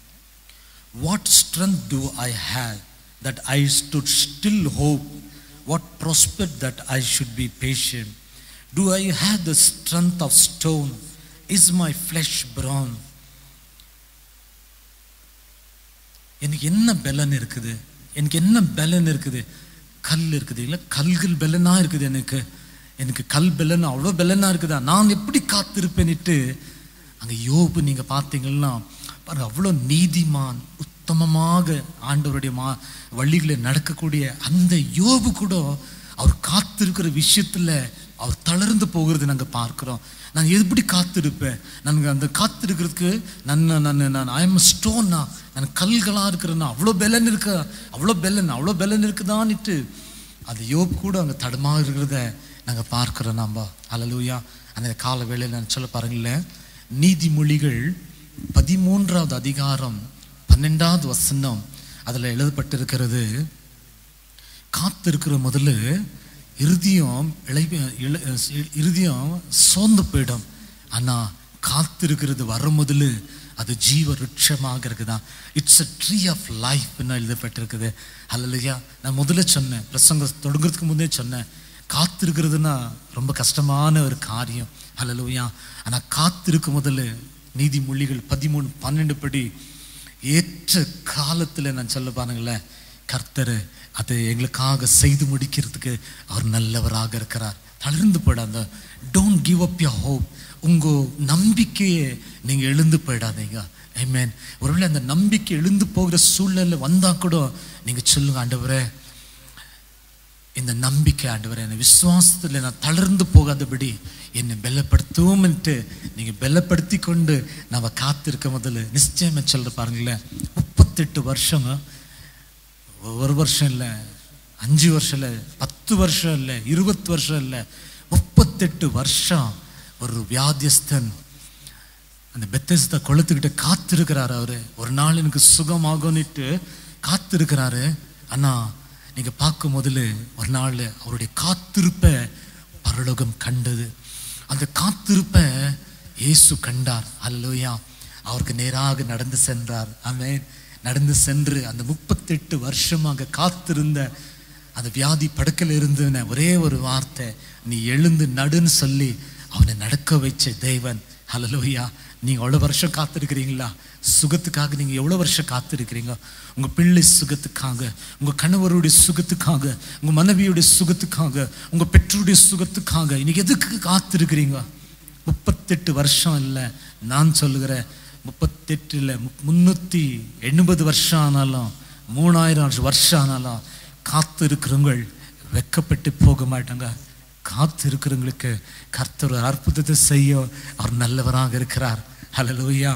What strength do I have that I stood still hope? What prospect that I should be patient? Do I have the strength of stone? Is my flesh brown? எனக்கு என்ன பலன் இருக்குது எனக்கு என்ன பலன் இருக்குது கல் இருக்குது இல்லை கல்கள் பலனா இருக்குது எனக்கு எனக்கு கல் பெலன் அவ்வளோ பெலனா இருக்குதா நான் எப்படி காத்திருப்பேன்னுட்டு அங்க யோபு நீங்க பார்த்தீங்கன்னா பாருங்க அவ்வளோ நீதிமான் உத்தமமாக ஆண்டவருடைய மா வழிகளை நடக்கக்கூடிய அந்த யோபு கூட அவர் காத்திருக்கிற விஷயத்துல அவர் தளர்ந்து போகிறது நாங்க பார்க்கிறோம் நான் எப்படி காத்திருப்பேன் நான் அந்த காத்திருக்கிறதுக்கு நான் நான் நான் ஐ எம் ஸ்டோன்னா நான் கல்களா இருக்கிறேன்னா அவ்வளோ பெலன் இருக்க அவ்வளோ பெலன் அவ்வளோ பெலன் இருக்குதான்னுட்டு அந்த யோப் கூட அங்கே தடமா இருக்கிறத நாங்க பார்க்கிறோம் நாம அலலூயா அந்த கால வேளையில் நான் சொல்ல பாருங்களேன் நீதிமொழிகள் பதிமூன்றாவது அதிகாரம் பன்னெண்டாவது வசனம் அதுல எழுதப்பட்டிருக்கிறது காத்திருக்கிற முதல்ல இருதயம் இளை இள- இருதயம் சோர்ந்து போயிடும் ஆனா காத்திருக்கிறது வர முதல்ல அது ஜீவ விருட்சமாக இருக்குதா இட்ஸ் அ ட்ரீ ஆஃப் லைஃப்னு எழுதப்பட்டிருக்குது அல்லையா நான் முதல்ல சொன்னேன் பிரசங்க தொடங்குறதுக்கு முன்னே சொன்னேன் காத்திருக்கிறதுனா ரொம்ப கஷ்டமான ஒரு காரியம் அல்லலுயா ஆனா காத்திருக்கும் முதல்ல நீதிமொழிகள் பதிமூணு பன்னெண்டு படி ஏற்ற காலத்துல நான் சொல்ல பாருங்களேன் கர்த்தர் அதை எங்களுக்காக செய்து முடிக்கிறதுக்கு அவர் நல்லவராக இருக்கிறார் தளர்ந்து போயிடாத don't give up your hope உங்க நம்பிக்கையை நீங்க எழுந்து போயிடாதீங்க ஐமேன் ஒருவேளை அந்த நம்பிக்கை எழுந்து போகிற சூழ்நிலை வந்தா கூட நீங்க சொல்லுங்க ஆண்டவரே இந்த நம்பிக்கை ஆண்டவரே என்னை விசுவாசத்தில் நான் தளர்ந்து போகாதபடி என்னை பலப்படுத்துவோம்ன்ட்டு நீங்க பலப்படுத்தி கொண்டு நம்ம காத்திருக்க முதல்ல நிச்சயமா சொல்ற பாருங்களேன் முப்பத்தெட்டு வருஷங்க ஒரு வருஷம் இல்லை அஞ்சு வருஷம் இல்லை பத்து வருஷம் இல்லை இருபத்து வருஷம் இல்லை முப்பத்தெட்டு வருஷம் ஒரு வியாதியஸ்தன் அந்த பெத்தஸ்தா கொளுத்துக்கிட்டு காத்திருக்கிறாரு அவரு ஒரு நாள் எனக்கு சுகமாகும்னுட்டு காத்திருக்கிறாரு ஆனா நீங்க பார்க்கும் முதல்ல ஒரு நாள் அவருடைய காத்திருப்ப பரலோகம் கண்டது அந்த காத்திருப்ப இயேசு கண்டார் அல்லோயா அவருக்கு நேராக நடந்து சென்றார் ஆமென் நடந்து சென்று அந்த முப்பத்தெட்டு வருஷமாக காத்திருந்த அந்த வியாதி படுக்கையில் இருந்தவன ஒரே ஒரு வார்த்தை நீ எழுந்து நடுன்னு சொல்லி அவனை நடக்க வச்ச தேவன் ஹalleluya நீங்க எவ்வளவு வருஷம் காத்திருக்கிறீங்களா சுகத்துக்காக நீங்க எவ்வளவு வருஷம் காத்திருக்கிறீங்க உங்க பிள்ளை சுகத்துக்காக உங்க கணவருடைய சுகத்துக்காக உங்க மனைவியுடைய சுகத்துக்காக உங்க பெற்றோருடைய சுகத்துக்காக இன்னைக்கு எதுக்கு காத்திருக்கிறீங்க முப்பத்தெட்டு வருஷம் இல்லை நான் சொல்லுகிறேன் முப்பத்தெட்டுல முன்னூத்தி எண்பது வருஷம் ஆனாலும் மூணாயிரம் வருஷம் ஆனாலும் காத்து இருக்கிறவங்கள் வெக்கப்பட்டு போக மாட்டாங்க காத்து இருக்கிறவங்களுக்கு கர்த்தர் ஒரு அற்புதத்தை செய்ய அவர் நல்லவராக இருக்கிறார் ஹalleluya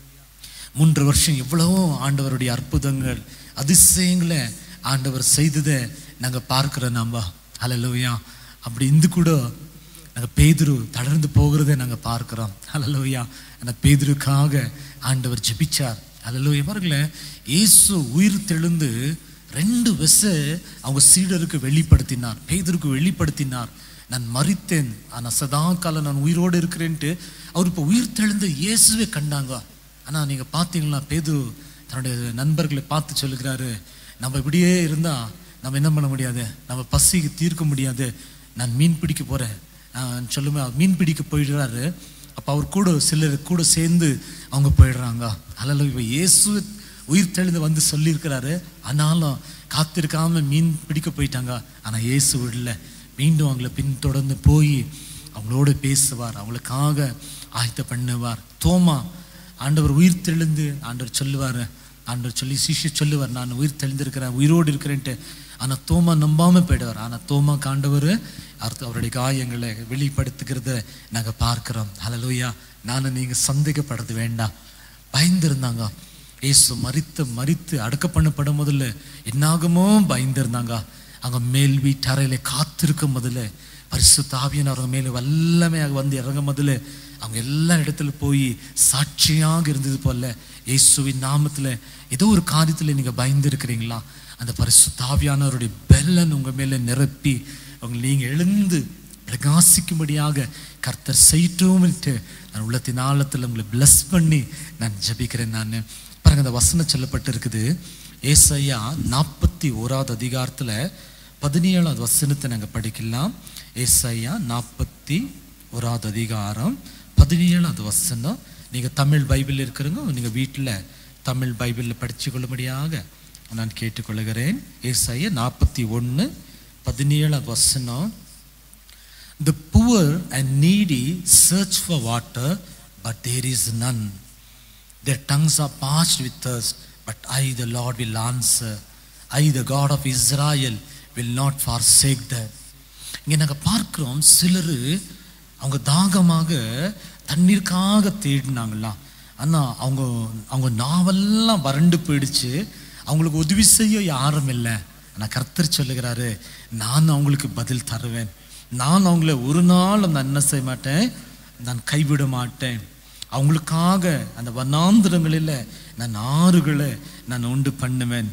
மூன்று வருஷம் எவ்வளவோ ஆண்டவருடைய அற்புதங்கள் அதிசயங்களை ஆண்டவர் செய்ததை நாங்க பார்க்கிறோம் நாம ஹalleluya அப்படி இந்து கூட நாங்க பேதுரு தளர்ந்து போகிறதை நாங்க பார்க்கிறோம் ஹalleluya அந்த பேதுருக்காக ஆண்டவர் ஜெபிச்சார் ஹalleluya பாருங்களேன் இயேசு உயிர் தெழுந்து ரெண்டு விச அவங்க சீடருக்கு வெளிப்படுத்தினார் பேதருக்கு வெளிப்படுத்தினார் நான் மறித்தேன் ஆனா சதா காலம் நான் உயிரோடு இருக்கிறேன்ட்டு அவர் இப்போ உயிர் தெழுந்து இயேசுவே கண்டாங்க ஆனா நீங்க பார்த்தீங்களா பேது தன்னுடைய நண்பர்களை பார்த்து சொல்லுகிறாரு நம்ம இப்படியே இருந்தா நம்ம என்ன பண்ண முடியாது நம்ம பசிக்கு தீர்க்க முடியாது நான் மீன் பிடிக்க போறேன் நான் சொல்லுமே அவர் மீன் பிடிக்க போயிடுறாரு அப்ப அவர் கூட சிலர் கூட சேர்ந்து அவங்க போயிடுறாங்க அல்ல இப்போ இயேசு உயிர் தெளிந்து வந்து சொல்லியிருக்கிறாரு ஆனாலும் காத்திருக்காம மீன் பிடிக்க போயிட்டாங்க ஆனா இயேசு இல்லை மீண்டும் அவங்கள பின்தொடர்ந்து போய் அவங்களோட பேசுவார் அவங்களுக்காக ஆயத்த பண்ணுவார் தோமா ஆண்டவர் உயிர் தெளிந்து ஆண்டவர் சொல்லுவார் ஆண்டவர் சொல்லி சிஷ்ய சொல்லுவார் நான் உயிர் தெளிந்திருக்கிறேன் உயிரோடு இருக்கிறேன்ட்டு ஆனா தோமா நம்பாம போயிடுவார் ஆனா தோமா ஆண்டவர் அர்த்த அவருடைய காயங்களை வெளிப்படுத்துகிறத நாங்க பார்க்கிறோம் ஹalleluya நானும் நீங்க சந்தேகப்படுறது வேண்டாம் பயந்திருந்தாங்க இயேசு மரித்து மரித்து அடக்க பண்ணப்படும் முதல்ல என்னாகுமோ பயந்திருந்தாங்க அங்க மேல் வீட்டறையில காத்திருக்கும் முதல்ல பரிசுத்த ஆவியன் அவங்க மேல வல்லமையாக வந்து இறங்கும் முதல்ல அவங்க எல்லா இடத்துல போய் சாட்சியாக இருந்தது போல இயேசுவின் நாமத்துல ஏதோ ஒரு காரியத்துல நீங்க பயந்து இருக்கிறீங்களா அந்த பரிசுத்த ஆவியானவருடைய பெல்லன் உங்க மேல நிரப்பி அவங்க நீங்க எழுந்து பிரகாசிக்கும்படியாக கர்த்தர் செய்யட்டும்ட்டு நான் உள்ளத்தின் ஆழத்தில் உங்களை bless பண்ணி நான் ஜெபிக்கிறேன் நான் பாருங்க அந்த வசனம் சொல்லப்பட்டு இருக்குது ஏசையா நாற்பத்தி ஓராவது அதிகாரத்துல பதினேழாவது வசனத்தை நாங்க படிக்கலாம் ஏசையா நாற்பத்தி ஓராவது அதிகாரம் பதினேழாவது வசனம் நீங்க தமிழ் பைபிள் இருக்கிறவங்க நீங்க வீட்டுல தமிழ் பைபிளில் படிச்சு கொள்ளும்படியாக நான் கேட்டுக்கொள்கிறேன் ஏசாயா நாற்பத்தி ஒன்று பதினேழாவது வசனம் The poor and needy search for water, but there is none. Their tongues are parched with thirst, but I, the Lord, will answer. I, the God of Israel, will not forsake them. இங்கே நாங்கள் பார்க்குறோம் சிலர் அவங்க தாகமாக தண்ணீருக்காக தேடினாங்களாம் ஆனால் அவங்க அவங்க நாவெல்லாம் வறண்டு போயிடுச்சு அவங்களுக்கு உதவி செய்ய யாரும் இல்லை ஆனால் கர்த்தர் சொல்லுகிறாரு நான் அவங்களுக்கு பதில் தருவேன் நான் அவங்கள ஒரு நாள் நான் என்ன செய்ய மாட்டேன் நான் கைவிட மாட்டேன் அவங்களுக்காக அந்த வனாந்திரங்களில் நான் ஆறுகளை நான் உண்டு பண்ணுவேன்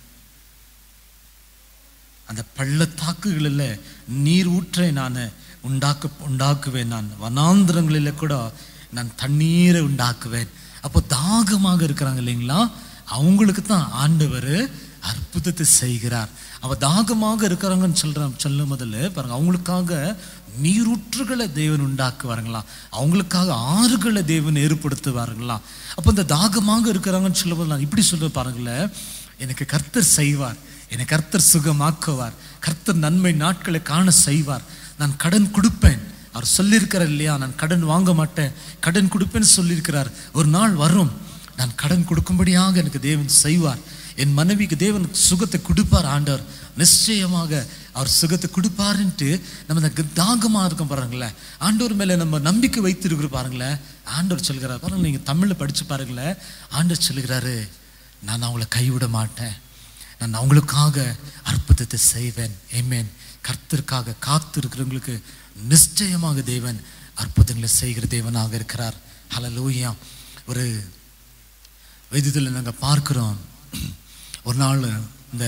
அந்த பள்ளத்தாக்குகளில் நீர் ஊற்றை நான் உண்டாக்க உண்டாக்குவேன் நான் வனாந்திரங்களில் கூட நான் தண்ணீரை உண்டாக்குவேன் அப்போ தாகமாக இருக்கிறாங்க இல்லைங்களா அவங்களுக்கு தான் ஆண்டவர் அற்புதத்தை செய்கிறார் அவ தாகமாக இருக்கிறாங்கன்னு சொல்ற சொல்லும் முதல்ல பாருங்க அவங்களுக்காக நீரூற்றுகளை தேவன் உண்டாக்குவாருங்களாம் அவங்களுக்காக ஆறுகளை தேவன் ஏற்படுத்துவாருங்களாம் அப்போ இந்த தாகமாக இருக்கிறாங்கன்னு சொல்லும் போது நான் இப்படி சொல்ல பாருங்களேன் எனக்கு கர்த்தர் செய்வார் என்னை கர்த்தர் சுகமாக்குவார் கர்த்தர் நன்மை நாட்களை காண செய்வார் நான் கடன் கொடுப்பேன் அவர் சொல்லியிருக்கிறார் இல்லையா நான் கடன் வாங்க மாட்டேன் கடன் கொடுப்பேன்னு சொல்லியிருக்கிறார் ஒரு நாள் வரும் நான் கடன் கொடுக்கும்படியாக எனக்கு தேவன் செய்வார் என் மனைவிக்கு தேவன் சுகத்தை கொடுப்பார் ஆண்டவர் நிச்சயமாக அவர் சுகத்தை கொடுப்பாருன்ட்டு நம்ம இந்த தாகமாக இருக்கோம் பாருங்களேன் ஆண்டவர் மேலே நம்ம நம்பிக்கை வைத்திருக்கிற பாருங்களேன் ஆண்டவர் சொல்கிறார் பாருங்க நீங்கள் தமிழில் படித்து பாருங்களேன் ஆண்டவர் சொல்லுகிறாரு நான் அவங்கள கைவிட மாட்டேன் நான் அவங்களுக்காக அற்புதத்தை செய்வேன் ஏமேன் கர்த்தருக்காக காத்து இருக்கிறவங்களுக்கு நிச்சயமாக தேவன் அற்புதங்களை செய்கிற தேவனாக இருக்கிறார் ஹலலூயா ஒரு வைத்தியத்தில் நாங்கள் பார்க்கிறோம் ஒரு நாள் இந்த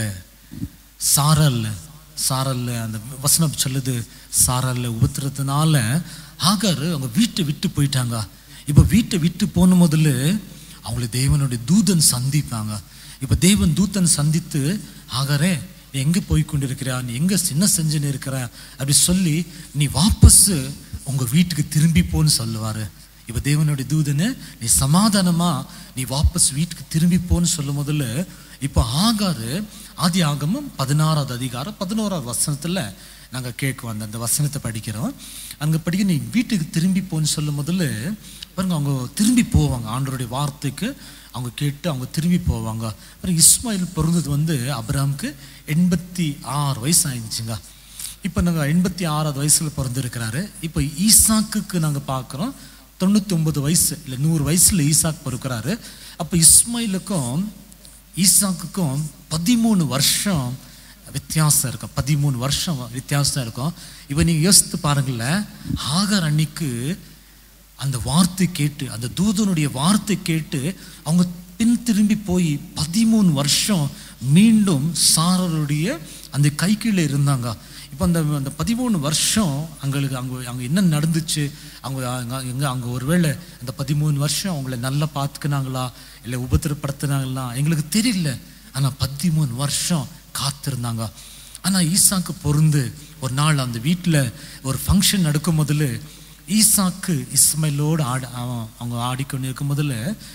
சாரல் சாரல்ல அந்த வசனம் சொல்லுது சாரல்ல உபத்திரத்தினால ஆகார் அவங்க வீட்டை விட்டு போயிட்டாங்க இப்போ வீட்டை விட்டு போன முதல்ல அவங்களை தேவனுடைய தூதன் சந்திப்பாங்க இப்போ தேவன் தூதன் சந்தித்து ஆகாரே நீ எங்கே போய் கொண்டிருக்கிறா நீ எங்கே சின்ன செஞ்சுன்னு இருக்கிற அப்படி சொல்லி நீ வாபஸ் உங்கள் வீட்டுக்கு திரும்பி போன்னு சொல்லுவார் இப்போ தேவனுடைய தூதனு நீ சமாதானமா நீ வாபஸ் வீட்டுக்கு திரும்பி போன்னு சொல்லும் முதல்ல இப்போ ஆகாரு ஆதி ஆகமம் பதினாறாவது அதிகாரம் பதினோராவது வசனத்தில் நாங்கள் கேட்குவோம் அந்த அந்த வசனத்தை படிக்கிறோம் அங்கே படிக்க நீ வீட்டுக்கு திரும்பி போன்னு சொல்லும் முதல்ல பாருங்க அவங்க திரும்பி போவாங்க ஆண்டவருடைய வார்த்தைக்கு அவங்க கேட்டு அவங்க திரும்பி போவாங்க அப்புறம் இஸ்மாயில் பிறந்தது வந்து அப்ராமுக்கு எண்பத்தி ஆறு வயசு ஆயிடுச்சுங்க இப்போ நாங்கள் எண்பத்தி ஆறாவது வயசில் பிறந்திருக்கிறாரு இப்போ ஈசாக்குக்கு நாங்கள் பார்க்குறோம் தொண்ணூற்றி ஒன்பது வயசு இல்லை நூறு வயசில் ஈசாக் பிறக்கிறாரு அப்போ இஸ்மாயிலுக்கும் ஈசாக்குக்கும் பதிமூணு வருஷம் வித்தியாசம் இருக்கும் பதிமூணு வருஷம் வித்தியாசம் இருக்கும் இப்போ நீங்கள் யோசித்து பாருங்களேன் ஆகார் அன்னைக்கு அந்த வார்த்தை கேட்டு அந்த தூதனுடைய வார்த்தை கேட்டு அவங்க பின் திரும்பி போய் பதிமூணு வருஷம் மீண்டும் சாரருடைய அந்த கை கீழே இருந்தாங்க இப்போ அந்த அந்த பதிமூணு வருஷம் அங்களுக்கு அங்கே அங்கே என்ன நடந்துச்சு அவங்க அங்க எங்கே அங்கே ஒருவேளை அந்த பதிமூணு வருஷம் அவங்கள நல்லா பார்த்துக்கினாங்களா இல்லை உபத்திரப்படுத்தினாங்களா எங்களுக்கு தெரியல ஆனால் பதிமூணு வருஷம் காத்திருந்தாங்க ஆனால் ஈசாக்கு பொருந்து ஒரு நாள் அந்த வீட்டில் ஒரு ஃபங்க்ஷன் நடக்கும் முதல்ல ஈசாக்கு இஸ்மைலோடு ஆட அவன் அவங்க ஆடிக்கொண்டு இருக்கும் முதல்ல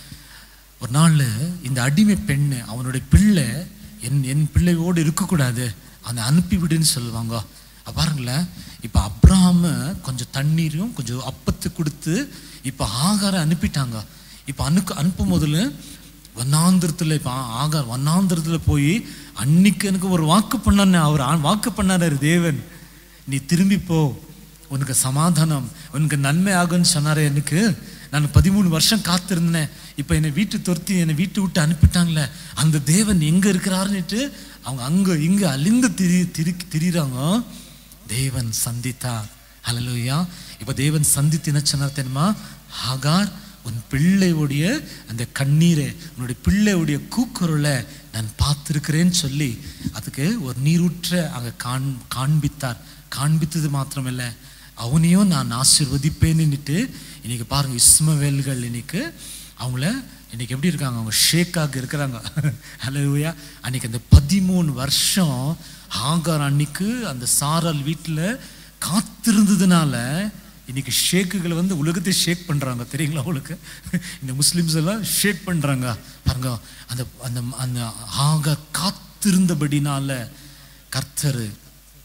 ஒரு நாள் இந்த அடிமை பெண்ணு அவனுடைய பிள்ளை என் என் பிள்ளையோடு இருக்கக்கூடாது அவனை அனுப்பிவிடுன்னு சொல்லுவாங்க அப்ப பாருங்களேன் இப்போ அப்ராம கொஞ்சம் தண்ணீரும் கொஞ்சம் அப்பத்து கொடுத்து இப்போ ஆகாரம் அனுப்பிட்டாங்க இப்போ அனுக்கு அனுப்பும் முதல்ல வண்ணாந்திரத்தில் இப்போ ஆகார் வண்ணாந்திரத்தில் போய் அன்னைக்கு எனக்கு ஒரு வாக்கு பண்ணானே அவர் ஆ- வாக்கு பண்ணாரு தேவன் நீ திரும்பி போ உனக்கு சமாதானம் உனக்கு நன்மை ஆகும்னு சொன்னாரே எனக்கு நான் பதிமூணு வருஷம் காத்திருந்தேன் இப்போ என்னை வீட்டு துரத்தி என்னை வீட்டு விட்டு அனுப்பிட்டாங்களே அந்த தேவன் எங்க இருக்கிறாருன்னுட்டு அவங்க அங்க இங்க அழிந்து திரி திரி திரிறாங்க தேவன் சந்தித்தார் ஹalleluya இப்போ தேவன் சந்தித்து என்ன சொன்னார் தெரியுமா ஆகார் உன் பிள்ளையுடைய அந்த கண்ணீரை உன்னுடைய பிள்ளையுடைய கூக்குரலை நான் பார்த்திருக்கிறேன்னு சொல்லி அதுக்கு ஒரு நீரூற்ற அங்கே காண் காண்பித்தார் காண்பித்தது மாத்திரமில்லை அவனையும் நான் ஆசீர்வதிப்பேன்னுட்டு இன்னைக்கு பாருங்க இஸ்மவேல்கள் இன்னைக்கு அவங்கள இன்னைக்கு எப்படி இருக்காங்க அவங்க ஷேக்காக இருக்கிறாங்க ஹalleluya அன்னைக்கு அந்த பதிமூணு வருஷம் ஆகார் அன்னைக்கு அந்த சாரல் வீட்டில் காத்திருந்ததுனால இன்னைக்கு ஷேக்குகளை வந்து உலகத்தை ஷேக் பண்றாங்க தெரியுங்களா உங்களுக்கு இந்த முஸ்லிம்ஸ் எல்லாம் ஷேக் பண்றாங்க பாருங்க அந்த அந்த அந்த ஆக காத்திருந்தபடினால கர்த்தர்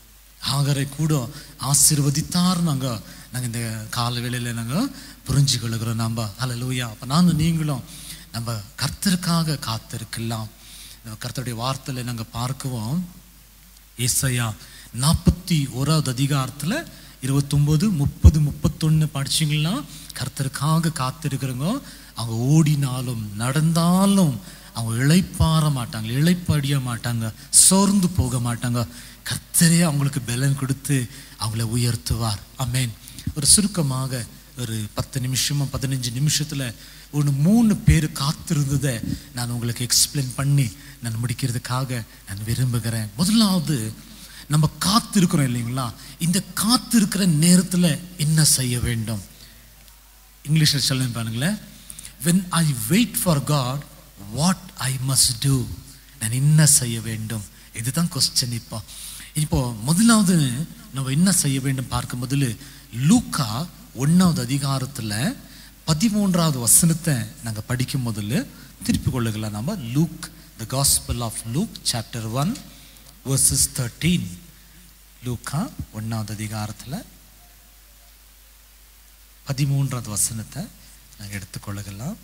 ஆகரை கூட ஆசீர்வதித்தார் நாங்க நாங்க இந்த கால வேளையில நாங்க புரிஞ்சு கொள்ளுகிறோம் நம்ம ஹalleluya அப்ப நானும் நீங்களும் நம்ம கர்த்தருக்காக காத்திருக்கலாம் நம்ம கர்த்தருடைய வார்த்தையில நாங்க பார்க்குவோம் ஏசாயா நாற்பத்தி ஓராவது அதிகாரத்தில் இருபத்தொம்போது முப்பது முப்பத்தொன்று படிச்சிங்கன்னா கர்த்தருக்காக காத்திருக்கிறவங்க அவங்க ஓடினாலும் நடந்தாலும் அவங்க இளைப்பாற மாட்டாங்க இளைப்படிய மாட்டாங்க சோர்ந்து போக மாட்டாங்க கர்த்தரே அவங்களுக்கு பலன் கொடுத்து அவங்கள உயர்த்துவார் அமேன் ஒரு சுருக்கமாக ஒரு பத்து நிமிஷமோ பதினஞ்சு நிமிஷத்தில் ஒன்று மூணு பேர் காத்திருந்ததை நான் உங்களுக்கு எக்ஸ்பிளைன் பண்ணி நான் முடிக்கிறதுக்காக நான் விரும்புகிறேன் முதலாவது நம்ம காத்திருக்கிறோம் இல்லைங்களா இந்த காத்திருக்கிற நேரத்தில் என்ன செய்ய வேண்டும் இங்கிலீஷில் சொல்ல பாருங்களேன் when I wait for God what I must do நான் என்ன செய்ய வேண்டும் இதுதான் கொஸ்டின் இப்போ இப்போ முதலாவது நம்ம என்ன செய்ய வேண்டும் பார்க்கும் முதல்ல லூக்கா ஒன்றாவது அதிகாரத்தில் பதிமூன்றாவது வசனத்தை நாங்கள் படிக்கும் முதல்ல திருப்பி கொள்ளுக்கலாம் நம்ம Luke the gospel of Luke chapter one verses thirteen லூக்கா ஒன்றாவது அதிகாரத்தில் பதிமூன்றாவது வசனத்தை நாங்கள் எடுத்துக்கொள்ளலாம்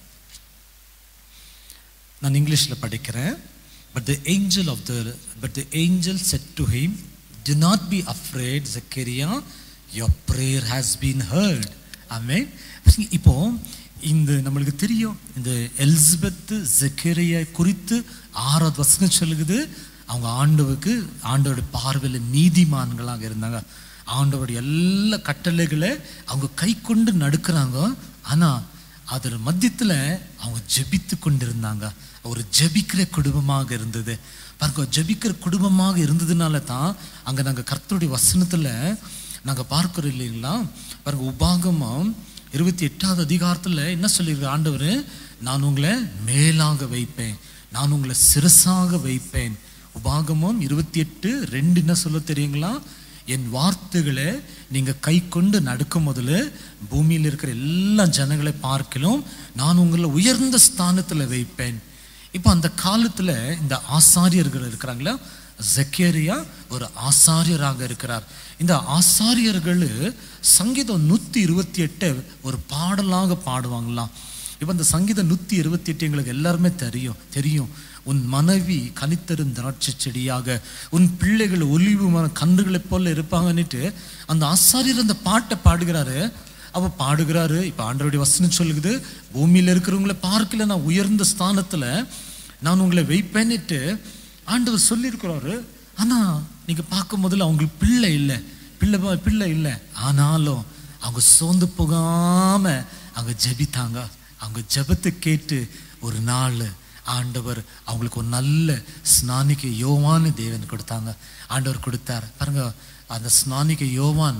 நான் இங்கிலீஷில் படிக்கிறேன் but the angel of the but the angel said to him to not be afraid Zechariah your prayer has been heard amen இப்போ இந்த நம்மளுக்கு தெரியும் இந்த எலிசபெத் ஜக்கரியா குறித்து ஆறாவது வசனம் சொல்லுது அவங்க ஆண்டவுக்கு ஆண்டோட பார்வையில் நீதிமான்களாக இருந்தாங்க ஆண்டவருடைய எல்லா கட்டளைகளை அவங்க கை கொண்டு நடுக்கிறாங்க ஆனால் அதன் மத்தியத்தில் அவங்க ஜெபித்து கொண்டிருந்தாங்க ஒரு ஜெபிக்கிற குடும்பமாக இருந்தது பாருங்க ஜெபிக்கிற குடும்பமாக இருந்ததுனால தான் அங்கே நாங்கள் கர்த்தருடைய வசனத்தில் நாங்கள் பார்க்கிறோம் இல்லைங்களா பாருங்க உபாகமம் இருபத்தி எட்டாவது அதிகாரத்தில் என்ன சொல்லியிருக்கு ஆண்டவர் நான் உங்களை மேலாக வைப்பேன் நான் உங்களை சிரசாக வைப்பேன் உபாகமம் இருபத்தி எட்டு ரெண்டு என்ன சொல்ல தெரியுங்களா என் வார்த்தைகளை நீங்க கை கொண்டு நடக்கும் முதல்ல பூமியில் இருக்கிற எல்லா ஜனங்களை பார்க்கலும் நான் உங்களை உயர்ந்த ஸ்தானத்துல வைப்பேன் இப்போ அந்த காலத்துல இந்த ஆசாரியர்கள் இருக்கிறாங்களா ஜக்கேரியா ஒரு ஆசாரியராக இருக்கிறார் இந்த ஆசாரியர்கள் சங்கீதம் நூத்தி இருபத்தி எட்டை ஒரு பாடலாக பாடுவாங்களாம் இப்போ இந்த சங்கீதம் நூத்தி இருபத்தி எட்டு எங்களுக்கு எல்லாருமே தெரியும் தெரியும் உன் மனைவி கனித்தரும் திராட்சை செடியாக உன் பிள்ளைகள் ஒலிவு மர கன்றுகளைப் போல இருப்பாங்கன்னுட்டு அந்த ஆசாரியர் அந்த பாட்டை பாடுகிறாரு அவ பாடுகிறாரு இப்போ ஆண்டவருடைய வசனம் சொல்லுது பூமியில் இருக்கிறவங்கள பார்க்கல நான் உயர்ந்த ஸ்தானத்துல நான் உங்களை வைப்பேன்னுட்டு ஆண்டவர் சொல்லியிருக்கிறாரு ஆனா நீங்க பார்க்கும் முதல்ல அவங்களுக்கு பிள்ளை இல்லை பிள்ளை ப- பிள்ளை இல்லை ஆனாலும் அவங்க சோர்ந்து போகாம அவங்க ஜெபித்தாங்க அவங்க ஜெபத்தை கேட்டு ஒரு நாள் ஆண்டவர் அவங்களுக்கு ஒரு நல்ல ஸ்நானிக்க யோவான்னு தேவன் கொடுத்தாங்க ஆண்டவர் கொடுத்தார் பாருங்க அந்த ஸ்நானிக்க யோவான்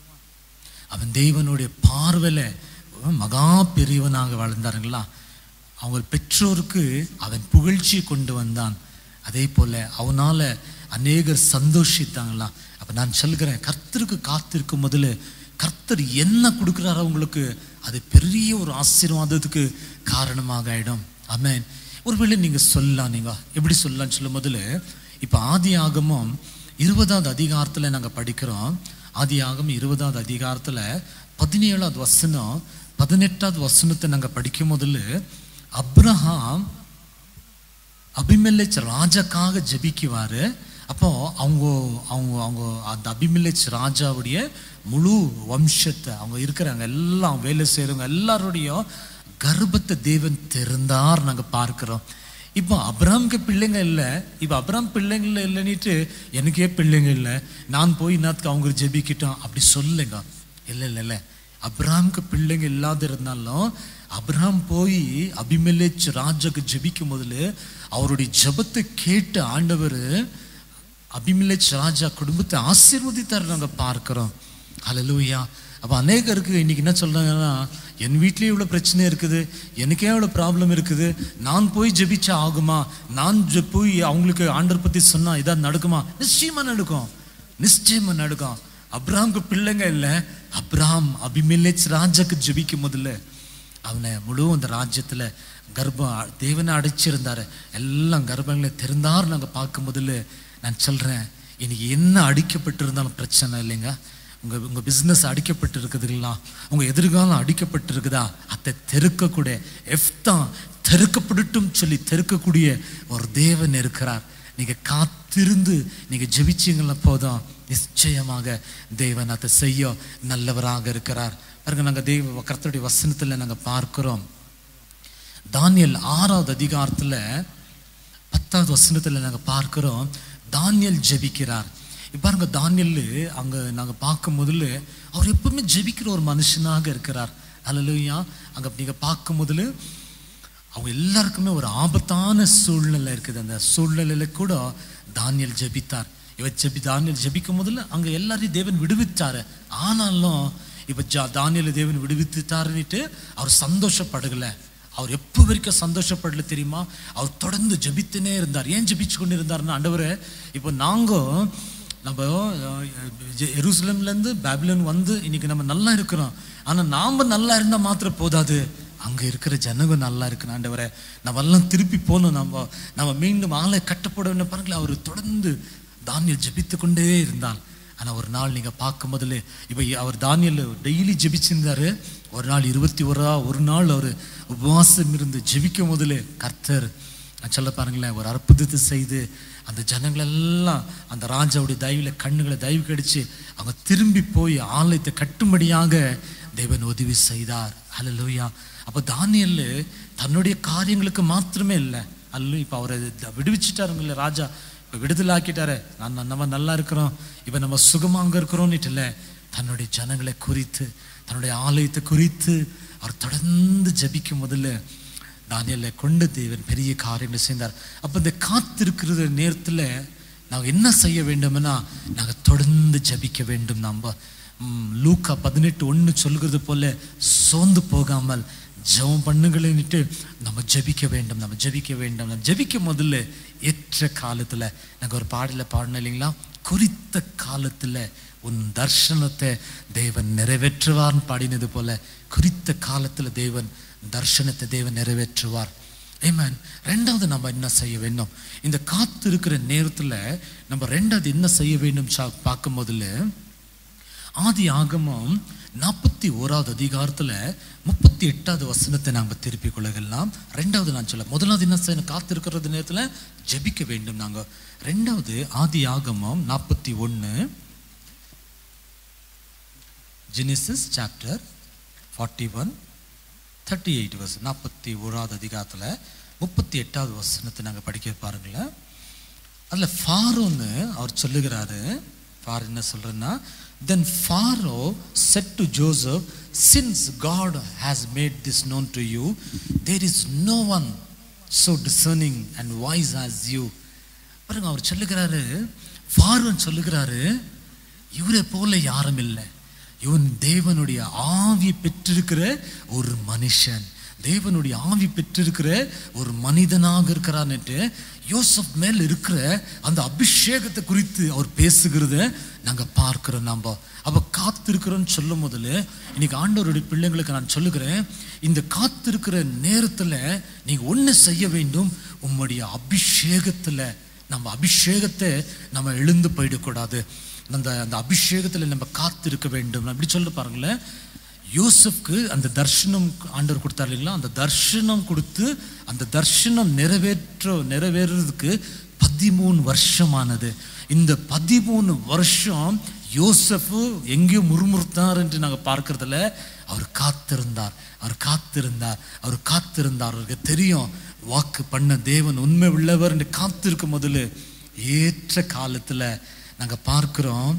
அவன் தேவனுடைய பார்வையில மகா பெரியவனாக வளர்ந்தாருங்களா அவங்க பெற்றோருக்கு அவன் புகழ்ச்சியை கொண்டு வந்தான் அதே போல அவனால அநேகர் சந்தோஷித்தாங்களாம் அப்ப நான் சொல்கிறேன் கர்த்தருக்கு காத்திருக்கும் முதல்ல கர்த்தர் என்ன கொடுக்குறாரோ அவங்களுக்கு அது பெரிய ஒரு ஆசீர்வாதத்துக்கு காரணமாக ஆயிடும் ஆமென் ஒருவேளை நீங்க சொல்லலாம் நீங்க எப்படி சொல்லலாம்னு சொல்லும் முதல்ல இப்ப ஆதி ஆகமம் இருபதாவது அதிகாரத்துல நாங்க படிக்கிறோம் ஆதி ஆகமம் இருபதாவது அதிகாரத்துல பதினேழாவது வசனம் பதினெட்டாவது வசனத்தை நாங்க படிக்கும் முதல்ல அப்ரஹாம் அபிமெல்லேச் ராஜாக்காக ஜெபிக்குவாரு அப்போ அவங்க அவங்க அவங்க அந்த அபிமெல்லேச் ராஜாவுடைய முழு வம்சத்தை அவங்க இருக்கிறாங்க எல்லாம் வேலை செய்கிறவங்க எல்லாருடைய கர்ப்பத்தை தேவன் திறந்தார் நாங்க பார்க்கிறோம் இப்போ அப்ராம்க்கு பிள்ளைங்க இல்லை இப்போ அப்ராம் பிள்ளைங்க இல்லைன்னுட்டு எனக்கே பிள்ளைங்க இல்லை நான் போய் இன்னத்துக்கு அவங்க ஜெபிக்கிட்டோம் அப்படி சொல்லுங்க இல்லை இல்லை இல்லை அப்ராம்க்கு பிள்ளைங்க இல்லாத இருந்தாலும் அப்ராம் போய் அபிமெலேச் ராஜாக்கு ஜெபிக்கும் முதல்ல அவருடைய ஜெபத்தை கேட்டு ஆண்டவர் அபிமெலேச் ராஜா குடும்பத்தை ஆசீர்வதித்தார் நாங்க பார்க்கிறோம் ஹalleluya அப்ப அநேகருக்கு இன்னைக்கு என்ன சொல்றாங்கன்னா என் வீட்லயே இவ்வளவு பிரச்சனை இருக்குது எனக்கே இவ்வளவு ப்ராப்ளம் இருக்குது நான் போய் ஜெபிச்சா ஆகுமா நான் ஜெ- போய் அவங்களுக்கு ஆண்டர் பத்தி சொன்னா இதான் நடக்குமா நிச்சயமா நடக்கும் நிச்சயமா நடக்கும் அப்ராம்க்கு பிள்ளைங்க இல்லை அப்ராம் அபிமெலேச் ராஜாக்கு ஜெபிக்கும் முதல்ல அவனை முழு அந்த ராஜ்யத்துல கர்ப்பம் தேவனை அடைச்சிருந்தாரு எல்லாம் கர்ப்பங்களை திறந்தார் நாங்க பார்க்கும் முதல்ல நான் சொல்றேன் இன்னைக்கு என்ன அடிக்கப்பட்டிருந்தாலும் பிரச்சனை இல்லைங்க உங்க உங்க பிசினஸ் அடிக்கப்பட்டு இருக்குதுங்களா உங்க எதிர்காலம் அடிக்கப்பட்டு இருக்குதா அதை தெருக்கக்கூடிய எஃப்தா தெருக்கப்படட்டும் சொல்லி தெருக்கக்கூடிய ஒரு தேவன் இருக்கிறார் நீங்க காத்திருந்து நீங்க ஜெபிச்சீங்கள போதும் நிச்சயமாக தேவன் அதை செய்ய நல்லவராக இருக்கிறார் பாருங்க நாங்க தெய்வ கர்த்தருடைய வசனத்துல நாங்க பார்க்கிறோம் தானியல் ஆறாவது அதிகாரத்துல பத்தாவது வசனத்துல நாங்க பார்க்கிறோம் தானியல் ஜெபிக்கிறார் இப்ப பாருங்க தானியல் அங்க நாங்க பார்க்கும் முதல்ல அவர் எப்பவுமே ஜெபிக்கிற ஒரு மனுஷனாக இருக்கிறார் அல்லையா அங்க நீங்க பார்க்கும் முதல்ல அவங்க எல்லாருக்குமே ஒரு ஆபத்தான சூழ்நிலை இருக்குது அந்த சூழ்நிலையில கூட தானியல் ஜெபித்தார் இவர் ஜெபி தானியல் ஜெபிக்கும் முதல்ல அங்க எல்லாரையும் தேவன் விடுவித்தாரு ஆனாலும் இப்ப ஜா- தானியேலை தேவன் விடுவித்துட்டாருன்னுட்டு அவர் சந்தோஷப்படல அவர் எப்போ வரைக்கும் சந்தோஷப்படல தெரியுமா அவர் தொடர்ந்து ஜெபித்துனே இருந்தார் ஏன் ஜெபிச்சு கொண்டு இருந்தாருன்னா ஆண்டவரே இப்போ நாங்க நம்ம அஹ், ஜெ- எருசலேம்லேருந்து பேபிலோன் வந்து இன்னைக்கு நம்ம நல்லா இருக்கிறோம் ஆனா நாம நல்லா இருந்தா மாத்திரம் போதாது அங்க இருக்கிற ஜனங்க நல்லா இருக்கணும் ஆண்டவரே நம்ம எல்லாம் திருப்பி போகணும் நம்ம நம்ம மீண்டும் ஆளை கட்டப்படணும் பாருங்களேன் அவர் தொடர்ந்து தானியல் ஜெபித்து கொண்டே இருந்தான் ஆனா ஒரு நாள் நீங்க பார்க்கும் முதல்ல இப்ப அவர் தானியல் டெய்லி ஜெபிச்சிருந்தாரு ஒரு நாள் இருபத்தி ஓரா ஒரு நாள் அவர் உபவாசம் இருந்து ஜெபிக்கும் முதல்ல கர்த்தர் நான் சொல்ல பாருங்களேன் ஒரு அற்புதத்தை செய்து அந்த ஜனங்களெல்லாம் அந்த ராஜாவுடைய தயவுல கண்ணுகளை தயவு கடிச்சு அவங்க திரும்பி போய் ஆலயத்தை கட்டும்படியாக தேவன் உதவி செய்தார் அல்லேலூயா அப்போ தானியல் தன்னுடைய காரியங்களுக்கு மாத்திரமே இல்லை அல்ல இப்போ அவரை த- விடுவிச்சிட்டாருங்கல்ல ராஜா இப்போ விடுதலாக்கிட்டாரு நான் நான் நம்ம நல்லா இருக்கிறோம் இப்போ நம்ம சுகமா அங்க இருக்கிறோம்னுட்டு இல்லை தன்னுடைய ஜனங்களை குறித்து தன்னுடைய ஆலயத்தை குறித்து அவர் தொடர்ந்து ஜெபிக்கும் முதல்ல தானியலை கொண்டு தேவன் பெரிய காரியங்களை செய்தார் அப்போ இந்த காத்திருக்கிற நேரத்தில் நாங்கள் என்ன செய்ய வேண்டும்னா நாங்கள் தொடர்ந்து ஜெபிக்க வேண்டும் நம்ம ம், லூக்கா பதினெட்டு ஒன்று சொல்கிறது போல சோர்ந்து போகாமல் ஜெபம் பண்ணுங்களேன்னுட்டு நம்ம ஜெபிக்க வேண்டும் நம்ம ஜெபிக்க வேண்டும் நம்ம ஜெபிக்க முதல்ல ஏற்ற காலத்தில் நாங்கள் ஒரு பாடலில் பாடினோம் இல்லைங்களா குறித்த காலத்தில் உன் தர்ஷனத்தை தேவன் நிறைவேற்றுவார்னு பாடினது போல குறித்த காலத்தில் தேவன் தர்ஷனத்தை தேவன் நிறைவேற்றுவார் ஏமேன் ரெண்டாவது நம்ம என்ன செய்ய வேண்டும் இந்த காத்து இருக்கிற நேரத்தில் நம்ம ரெண்டாவது என்ன செய்ய வேண்டும் சா- பார்க்கும் முதல்ல ஆதி ஆகமம் நாற்பத்தி ஓராவது அதிகாரத்துல முப்பத்தி எட்டாவது வசனத்தை நாங்க திருப்பிக் கொள்ளலாம் ரெண்டாவது நான் சொல்ல முதலாவது என்ன செய்யணும் காத்திருக்கிறது நேரத்துல ஜெபிக்க வேண்டும் நாங்க ரெண்டாவது ஆதி ஆகமம் நாற்பத்தி ஒன்று Genesis chapter forty one thirty eight verse நாற்பத்தி ஓராவது அதிகாரத்துல முப்பத்தி எட்டாவது வசனத்தை நாங்க படிக்க பாருங்களேன் அதுல ஃபாரோன்னு அவர் சொல்லுகிறாரு ஃபார் என்ன சொல்றேன்னா then Pharaoh said to Joseph since God has made this known to you there is no one so discerning and wise as you பாருங்க அவர் சொல்லுகிறாரு ஃபாரோன் சொல்லுகிறாரு இவரை போல யாரும் இல்லை இவன் தேவனுடைய ஆவி பெற்றிருக்கிற ஒரு மனுஷன் தேவனுடைய ஆவி பெற்றிருக்கிற ஒரு மனிதனாக இருக்கிறான்னுட்டு யோசப் மேல் இருக்கிற அந்த அபிஷேகத்தை குறித்து அவர் பேசுகிறத நாங்க பார்க்கிறோம் நாம அப்ப காத்திருக்கிறோன்னு சொல்லும் முதல்ல இன்னைக்கு ஆண்டவருடைய பிள்ளைங்களுக்கு நான் சொல்லுகிறேன் இந்த காத்திருக்கிற நேரத்துல நீங்க ஒண்ணு செய்ய வேண்டும் உம்முடைய அபிஷேகத்துல நம்ம அபிஷேகத்தை நம்ம எழுந்து போயிடக்கூடாது அந்த அந்த அபிஷேகத்துல நம்ம காத்திருக்க வேண்டும் நான் இப்படி சொல்ல பாருங்களேன் யோசப்க்கு அந்த தர்ஷனம் ஆண்டவர் கொடுத்தார் இல்லைங்களா அந்த தர்ஷனம் கொடுத்து அந்த தர்ஷனம் நிறைவேற்ற நிறைவேறதுக்கு பதிமூணு வருஷமானது இந்த பதிமூணு வருஷம் யோசப்பு எங்கேயோ முறுமுறுத்தார் என்று நாங்கள் பார்க்கறதுல அவர் காத்திருந்தார் அவர் காத்திருந்தார் அவர் காத்திருந்தார் அவருக்கு தெரியும் வாக்கு பண்ண தேவன் உண்மை உள்ளவர் என்று காத்திருக்கும் முதல்ல ஏற்ற காலத்துல நாங்க பார்க்கிறோம்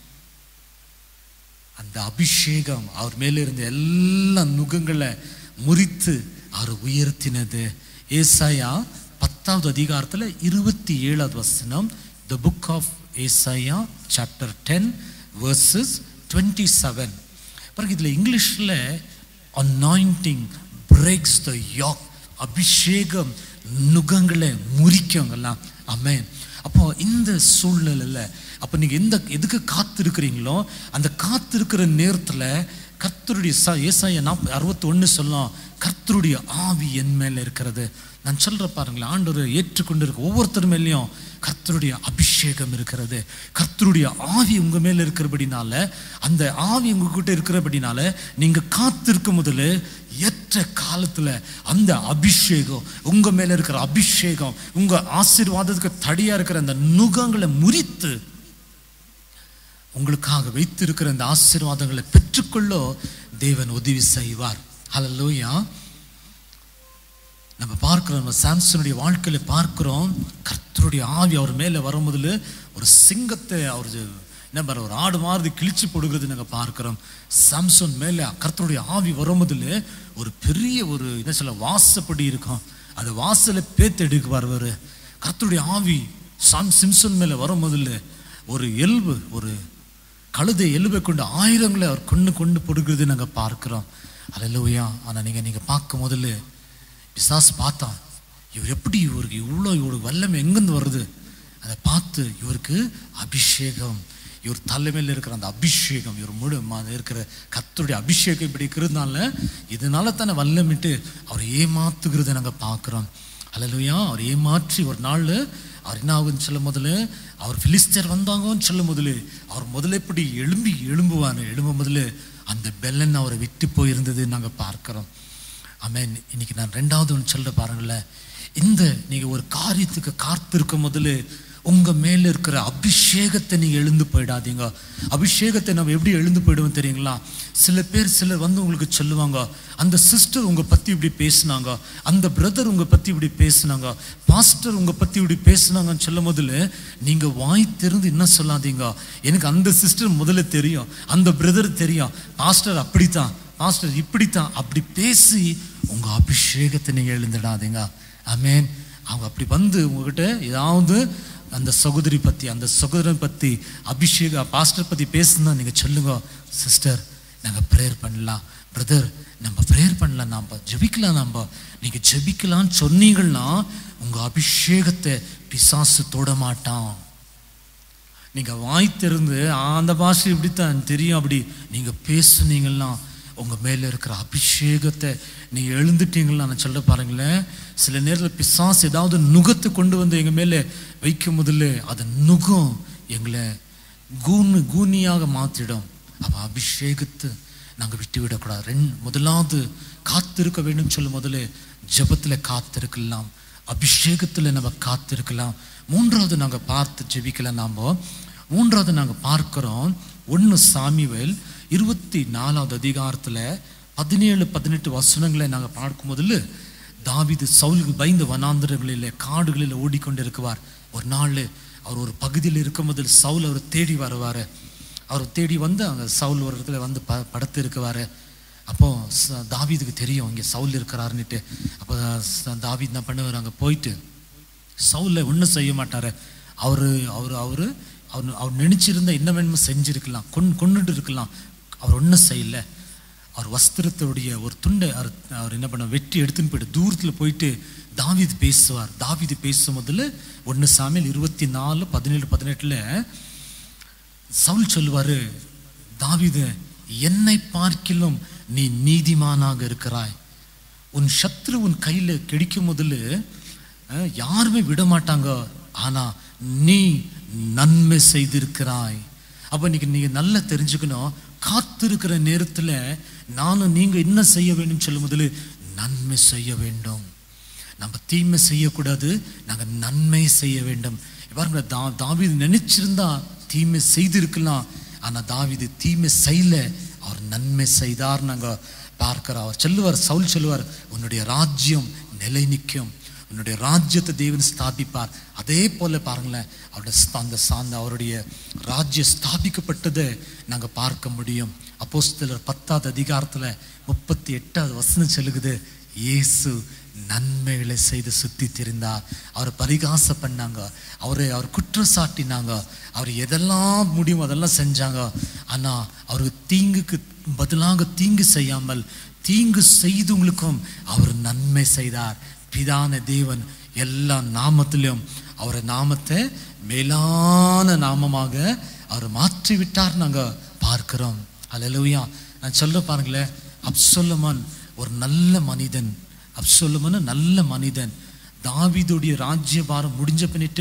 அந்த அபிஷேகம் அவர் மேல இருந்த எல்லா நுகங்களை முறித்து அவர் உயர்த்தினது ஏசாயா பத்தாவது அதிகாரத்துல இருபத்தி ஏழாவது வசனம் த புக் ஆஃப் ஏசாயா chapter ten verses twenty seven பிறகு இதுல இங்கிலீஷ்ல அனாயிண்டிங் பிரேக்ஸ் த யாக் அபிஷேகம் நுகங்களை முறிக்கவங்கலாம் அமேன் அப்போ இந்த சூழ்நிலையில் அப்போ நீங்க எந்த எதுக்கு காத்திருக்கிறீங்களோ அந்த காத்திருக்கிற நேரத்துல கர்த்தருடைய ச ஏசாய நாற்ப அறுபத்தி ஒன்று சொல்லும் கர்த்தருடைய ஆவி என் மேல இருக்கிறது நான் சொல்ற பாருங்களேன் ஆண்டவர் ஏற்றுக்கொண்டு இருக்க ஒவ்வொருத்தர் மேலேயும் கர்த்தருடைய அபிஷேகம் இருக்கிறது கர்த்தருடைய ஆவி உங்க மேல இருக்கிறபடினால அந்த ஆவி உங்ககிட்ட இருக்கிறபடினால நீங்க காத்திருக்கும் முதல்ல ஏற்ற காலத்துல அந்த அபிஷேகம் உங்க மேல இருக்கிற அபிஷேகம் உங்க ஆசீர்வாதத்துக்கு தடியா இருக்கிற அந்த நுகங்களை முறித்து உங்களுக்காக வைத்திருக்கிற அந்த ஆசீர்வாதங்களை பெற்றுக்கொள்ள தேவன் உதவி செய்வார் ஹalleluya நம்ம பார்க்கிறோம் நம்ம சாம்சனுடைய வாழ்க்கையில பார்க்கிறோம் கர்த்தருடைய ஆவி அவர் மேல வரும் முதல்ல ஒரு சிங்கத்தை அவர் என்ன பாரு ஒரு ஆடு மாதிரி கிழிச்சு போடுகிறது நாங்க பார்க்கிறோம் சாம்சன் மேல கர்த்தருடைய ஆவி வரும் முதல்ல ஒரு பெரிய ஒரு என்ன சொல்ல வாசப்படி இருக்கும் அது வாசல பேத்தெடுக்கு வருவார் கர்த்தருடைய ஆவி சாம் சிம்சன் மேல வரும் முதல்ல ஒரு எலும்பு ஒரு கழுதை எலும்பை கொண்டு ஆயிரங்களை அவர் கொண்டு கொண்டு கொடுக்கிறது நாங்க பார்க்கிறோம் அல்லையா ஆனா நீங்க நீங்க பார்க்கும் முதல்ல பிசாசு பார்த்தான் இவர் எப்படி இவருக்கு இவ்வளோ இவருக்கு வல்லமை எங்கேருந்து வருது அதை பார்த்து இவருக்கு அபிஷேகம் இவர் தலைமையில் இருக்கிற அந்த அபிஷேகம் இவர் முழு ம- இருக்கிற கர்த்தருடைய அபிஷேகம் இப்படி இருக்கிறதுனால இதனால தானே வல்லமிட்டு அவரை ஏமாத்துகிறத நாங்கள் பார்க்குறோம் அல்லையா அவர் ஏமாற்றி ஒரு நாள் அவர் என்ன ஆகுதுன்னு சொல்லும் முதல்ல அவர் பிலிஸ்தர் வந்தாங்கன்னு சொல்லும் முதல்ல அவர் முதல்ல இப்படி எழும்பி எழும்புவானு எழும்ப முதல்ல அந்த பெல்லன் அவரை விட்டு போயிருந்தது நாங்கள் பார்க்கிறோம் ஆமென் இன்னைக்கு நான் ரெண்டாவது ஒன்று சொல்ல பாருங்களேன் இந்த நீங்க ஒரு காரியத்துக்கு காத்திருக்கும் முதல்ல உங்க மேல இருக்கிற அபிஷேகத்தை நீங்க எழுந்து போயிடாதீங்க அபிஷேகத்தை நம்ம எப்படி எழுந்து போயிடுவோம் தெரியுங்களா சில பேர் சிலர் வந்து உங்களுக்கு சொல்லுவாங்க அந்த சிஸ்டர் உங்க பத்தி இப்படி பேசுனாங்க அந்த பிரதர் உங்க பத்தி இப்படி பேசுனாங்க பாஸ்டர் உங்க பத்தி இப்படி பேசுனாங்கன்னு சொல்லும் முதல்ல நீங்க வாய் திறந்து என்ன சொல்லாதீங்க எனக்கு அந்த சிஸ்டர் முதல்ல தெரியும் அந்த பிரதர் தெரியும் பாஸ்டர் அப்படித்தான் பாஸ்டர் இப்படித்தான் அப்படி பேசி உங்க அபிஷேகத்தை நீங்க எழுந்துடாதீங்க ஆமென் அவங்க அப்படி வந்து உங்ககிட்ட ஏதாவது அந்த சகோதரி பத்தி அந்த சகோதரன் பத்தி அபிஷேக பாஸ்டர் பத்தி பேசுனா நீங்க சொல்லுங்க சிஸ்டர் நாங்க ப்ரேயர் பண்ணலாம் பிரதர் நம்ம ப்ரேயர் பண்ணலாம் நாம ஜெபிக்கலாம் நாம நீங்க ஜெபிக்கலாம்னு சொன்னீங்கன்னா உங்க அபிஷேகத்தை பிசாசு தொட மாட்டான் நீங்க வாய் திறந்து "ஆ, அந்த பாஷை இப்படித்தான் தெரியும் அப்படி நீங்க பேசுனீங்கன்னா உங்க மேல இருக்கிற அபிஷேகத்தை நீங்க எழுந்துட்டீங்களா நான் சொல்ல பாருங்களேன் சில நேரத்தில் பிசாசு ஏதாவது நுகத்தை கொண்டு வந்து எங்க மேல வைக்கும் முதல்ல அது நுகம் எங்களை கூனு கூனியாக மாத்திடும் அப்ப அபிஷேகத்தை நாங்க விட்டு விடக்கூடாது ரெண்டு முதலாவது காத்திருக்க வேண்டும் சொல்லும் முதல்ல ஜெபத்துல காத்திருக்கலாம் அபிஷேகத்துல நம்ம காத்திருக்கலாம் மூன்றாவது நாங்க பார்த்து ஜெபிக்கலாம் நாம மூன்றாவது நாங்க பார்க்கிறோம் ஒன்று சாமிவேல் இருபத்தி நாலாவது அதிகாரத்துல பதினேழு பதினெட்டு வசனங்களை நாங்க பார்க்கும் முதல்ல தாவீது சவுலுக்கு பயந்து வனாந்தரங்களிலே காடுகளில் ஓடிக்கொண்டிருக்குவார் ஒரு நாள் அவர் ஒரு பகுதியில் இருக்கும் முதல் சவுல் அவர் தேடி வருவார் அவர் தேடி வந்து அங்கே சவுல் ஒரு இடத்துல வந்து ப படுத்து இருக்குவார் அப்போ ச- தாவீதுக்கு தெரியும் இங்கே சவுல் இருக்கிறாருன்னுட்டு அப்போ ச- தாவீது என்ன பண்ணுவார் அங்கே போயிட்டு சவுலை ஒன்றும் செய்ய மாட்டார் அவர் அவர் அவர் அவர் அவர் நினைச்சிருந்தா என்ன வேணுமோ செஞ்சிருக்கலாம் கொன் கொண்டுட்டு இருக்கலாம் அவர் ஒன்றும் செய்யல அவர் வஸ்திரத்துடைய ஒரு துண்டை அவர் அவர் என்ன பண்ண வெட்டி எடுத்துன்னு போயிட்டு தூரத்தில் போயிட்டு தாவீது பேசுவார் தாவீது பேசும் முதல்ல ஒன்று சாமியில் இருபத்தி நாலு பதினேழு பதினெட்டில் சவுல் சொல்லுவாரு தாவீது என்னை பார்க்கிலும் நீ நீதிமானாக இருக்கிறாய் உன் சத்ரு உன் கையில கிடைக்கும் முதல்ல அஹ், யாருமே விட மாட்டாங்க ஆனா நீ நன்மை செய்திருக்கிறாய் அப்ப இன்னைக்கு நீங்க நல்லா தெரிஞ்சுக்கணும் காத்திருக்கிற நேரத்துல நானும் நீங்க என்ன செய்ய வேண்டும் சொல்லும் முதல்ல நன்மை செய்ய வேண்டும் நம்ம தீமை செய்யக்கூடாது நாங்க நன்மை செய்ய வேண்டும் பாருங்க தா தாவீது நினைச்சிருந்தா தீமை செய்திருக்கலாம் ஆனா தாவீது தீமை செய்யல அவர் நன்மை செய்தார் நாங்க பார்க்கிறோம் அவர் சொல்லுவார் சவுல் சொல்லுவார் உன்னுடைய ராஜ்யம் நிலை நிற்கும் உன்னுடைய ராஜ்யத்தை தேவன் ஸ்தாபிப்பார் அதே போல பாருங்களேன் அவருடைய ஸ்த- அந்த சார்ந்த அவருடைய ராஜ்யம் ஸ்தாபிக்கப்பட்டதை நாங்க பார்க்க முடியும் அப்போஸ்தலர் பத்தாவது அதிகாரத்துல முப்பத்தி எட்டாவது வசனம் சொல்லுகுது இயேசு நன்மைகளை செய்து சுத்தி திரிந்தார் அவரை பரிகாசம் பண்ணாங்க அவரை அவர் குற்றம் சாட்டினாங்க அவர் எதெல்லாம் முடியும் அதெல்லாம் செஞ்சாங்க ஆனா அவருக்கு தீங்குக்கு பதிலாக தீங்கு செய்யாமல் தீங்கு செய்தவங்களுக்கும் அவர் நன்மை செய்தார் பிதான தேவன் எல்லா நாமத்திலும் அவரை நாமத்தை மேலான நாமமாக அவர் மாற்றி விட்டார் நாங்க பார்க்கிறோம் அல்லேலூயா நான் சொல்ல பாருங்களேன் அப்சொல்லமான் ஒரு நல்ல மனிதன் அப்சொல்லமான் நல்ல மனிதன் தாவீதுடைய ராஜ்யபாரம் முடிஞ்ச பின்னிட்டு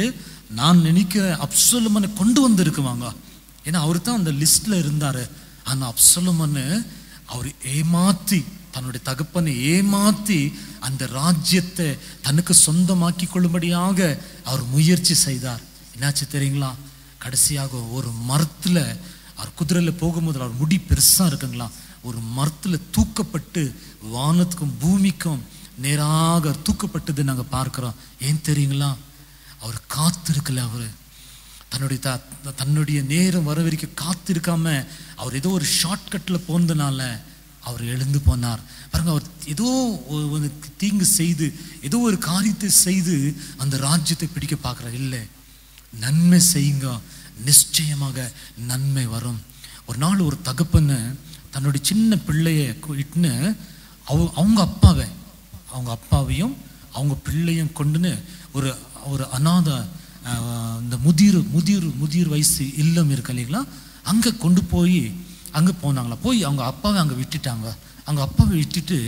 நான் நினைக்கிறேன் அப்சலமனை கொண்டு வந்திருக்குவாங்க ஏன்னா அவர் தான் அந்த லிஸ்ட்ல இருந்தாரு ஆனா அப்சலமன்னு அவர் ஏமாத்தி தன்னுடைய தகப்பனை ஏமாத்தி அந்த ராஜ்யத்தை தனக்கு சொந்தமாக்கி கொள்ளும்படியாக அவர் முயற்சி செய்தார் என்னாச்சு தெரியுங்களா கடைசியாக ஒரு மரத்துல அவர் குதிரையில போகும்போது அவர் முடி பெருசா இருக்குங்களா ஒரு மரத்துல தூக்கப்பட்டு வானத்துக்கும் பூமிக்கும் நேராக அவர் தூக்கப்பட்டது நாங்க பார்க்கிறோம் ஏன் தெரியுங்களா அவர் காத்திருக்கல அவரு தன்னுடைய த தன்னுடைய நேரம் வர வரைக்கும் காத்திருக்காம அவர் ஏதோ ஒரு ஷார்ட்கட்டில் போனதுனால அவர் எழுந்து போனார் பாருங்க அவர் ஏதோ ஒரு- ஒரு தீங்கு செய்து ஏதோ ஒரு காரியத்தை செய்து அந்த ராஜ்யத்தை பிடிக்க பார்க்குறார் இல்லை நன்மை செய்யுங்க நிச்சயமாக நன்மை வரும் ஒரு நாள் ஒரு தகப்பன்னு தன்னுடைய சின்ன பிள்ளைய இட்டுன்னு அவ அவங்க அப்பாவை அவங்க அப்பாவையும் அவங்க பிள்ளையும் கொண்டுன்னு ஒரு ஒரு அநாத ஆஹ், இந்த முதிர் முதிர் முதிர் வயசு இல்லம் இருக்கு இல்லைங்களா அங்கே கொண்டு போய் அங்கே போனாங்களா போய் அவங்க அப்பாவை அங்கே விட்டுட்டாங்க அவங்க அப்பாவை விட்டுட்டு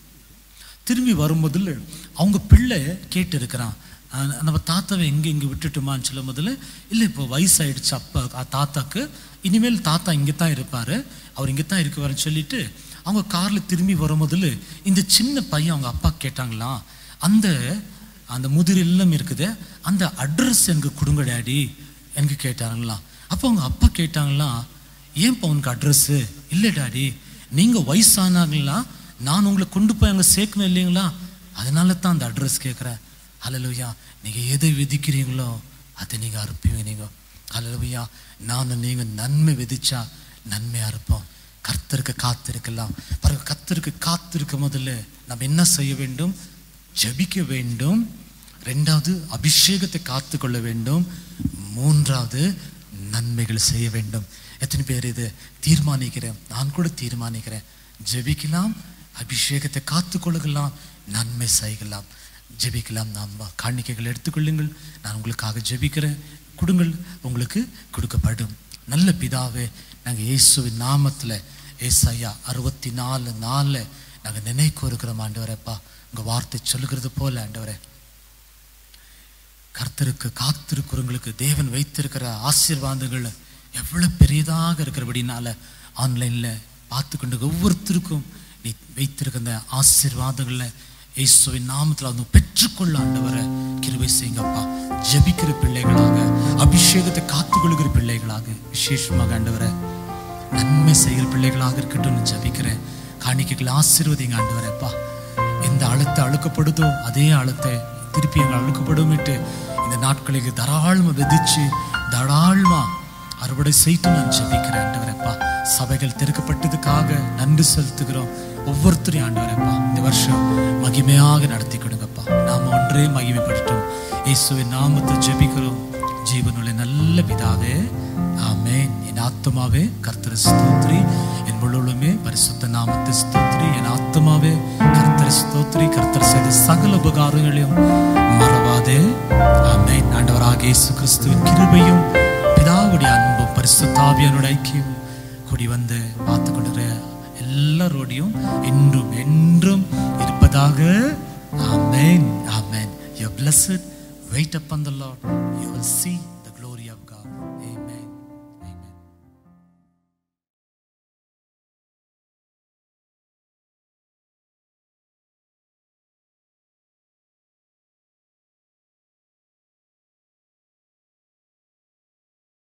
திரும்பி வரும்போதில் அவங்க பிள்ளை கேட்டு இருக்கிறான் அஹ் நம்ம தாத்தாவை எங்கே இங்கே விட்டுட்டுமான்னு சொல்லும் போதில் இல்லை இப்போ வயசாயிடுச்சு அப்பா அ- தாத்தாக்கு இனிமேல் தாத்தா இங்கே தான் இருப்பார் அவர் இங்கே தான் இருக்குவாருன்னு சொல்லிட்டு அவங்க காரில் திரும்பி வரும்போதில் இந்த சின்ன பையன் அவங்க அப்பா கேட்டாங்களா அந்த அந்த முதிர் இல்லம் இருக்குது அந்த அட்ரஸ் எனக்கு கொடுங்க டேடி எனக்கு கேட்டாங்களா அப்போ அவங்க அப்பா கேட்டாங்களா ஏன்ப்பா உனக்கு அட்ரஸ்ஸு இல்லை டாடி நீங்கள் வயசானாங்களா நான் உங்களை கொண்டு போய் அங்கே சேர்க்கணும் இல்லைங்களா அதனால தான் அந்த அட்ரஸ் கேட்குறேன் ஹலலுயா நீங்கள் எதை விதிக்கிறீங்களோ அதை நீங்கள் அறுப்பீங்க நீங்கள் ஹலலுயா நான் நீங்கள் நன்மை விதிச்சா நன்மை அறுப்போம் கர்த்தருக்கு காத்திருக்கலாம் பாருங்க கர்த்தருக்கு காத்திருக்க முதல்ல நம்ம என்ன செய்ய வேண்டும் ஜெபிக்க வேண்டும் ரெண்டாவது அபிஷேகத்தை காத்துக்கொள்ள வேண்டும் மூன்றாவது நன்மைகள் செய்ய வேண்டும் எத்தனை பேர் இது தீர்மானிக்கிறேன் நான் கூட தீர்மானிக்கிறேன் ஜெபிக்கலாம் அபிஷேகத்தை காத்துக்கொள்ளலாம் நன்மை செய்யலாம் ஜெபிக்கலாம் நாம் காணிக்கைகள் எடுத்துக்கொள்ளுங்கள் நான் உங்களுக்காக ஜெபிக்கிறேன் கொடுங்கள் உங்களுக்கு கொடுக்கப்படும் நல்ல பிதாவே நாங்கள் இயேசுவின் நாமத்தில் ஏசாயா அறுபத்தி நாலு நாலில் நாங்கள் நினைக்க இருக்கிறோம் ஆண்டவரேப்பா உங்கள் வார்த்தை சொல்லுகிறது போல ஆண்டவரே கர்த்தருக்கு காத்திருக்கிறவங்களுக்கு தேவன் வைத்திருக்கிற ஆசீர்வாதங்கள் எவ்வளவு பெரியதாக இருக்கிறபடினால ஆன்லைன்ல பார்த்து கொண்டு ஒவ்வொருத்தருக்கும் நீ வைத்திருக்கிற அந்த ஆசீர்வாதங்களை இயேசுவின் நாமத்தில் அவங்க பெற்றுக்கொள்ள ஆண்டவரை கிருபை செய்யுங்கப்பா ஜெபிக்கிற பிள்ளைகளாக அபிஷேகத்தை காத்துக்கொள்கிற பிள்ளைகளாக விசேஷமாக ஆண்டவரை நன்மை செய்கிற பிள்ளைகளாக இருக்கட்டும் ஜபிக்கிறேன் காணிக்கைகள் ஆசீர்வதிங்க ஆண்டவரேப்பா எந்த அழுத்த அழுக்கப்படுதோ அதே அழுத்தை திருப்பி எங்கள் அழுக்கப்படும்ட்டு இந்த நாட்களுக்கு தாராளமா விதிச்சு தாராளமா அறுவடை செய்து நான் ஜெபிக்கிறேன் ஆண்டவரேப்பா சபைகள் திறக்கப்பட்டதுக்காக நன்றி செலுத்துகிறோம் ஒவ்வொருத்தரையும் ஆண்டவரேப்பா இந்த வருஷம் மகிமையாக நடத்தி கொடுங்கப்பா நாம ஒன்றே மகிமைப்படட்டும் இயேசுவின் நாமத்தை ஜெபிக்கிறோம் ஜீவனுள்ள நல்ல பிதாவே ஆமென் என் ஆத்மாவே கர்த்தர ஸ்தோத்ரி என் முழுமே பரிசுத்த நாமத்தை ஸ்தோத்ரி என் ஆத்மாவே கர்த்தர ஸ்தோத்ரி கர்த்தர் செய்த சகல உபகாரங்களையும் மறவாதே ஆமென் ஆண்டவராக இயேசு கிறிஸ்துவின் கிருபையும் பிதாவுடைய அன்பும் பரிசுத்தாவியனோட ஐக்கியம் கூடி வந்து பார்த்து கொண்டிருக்கிற எல்லாரோடையும் என்றும் என்றும் இருப்பதாக ஆமென் ஆமென் you're blessed wait upon the lord you will see the glory of god amen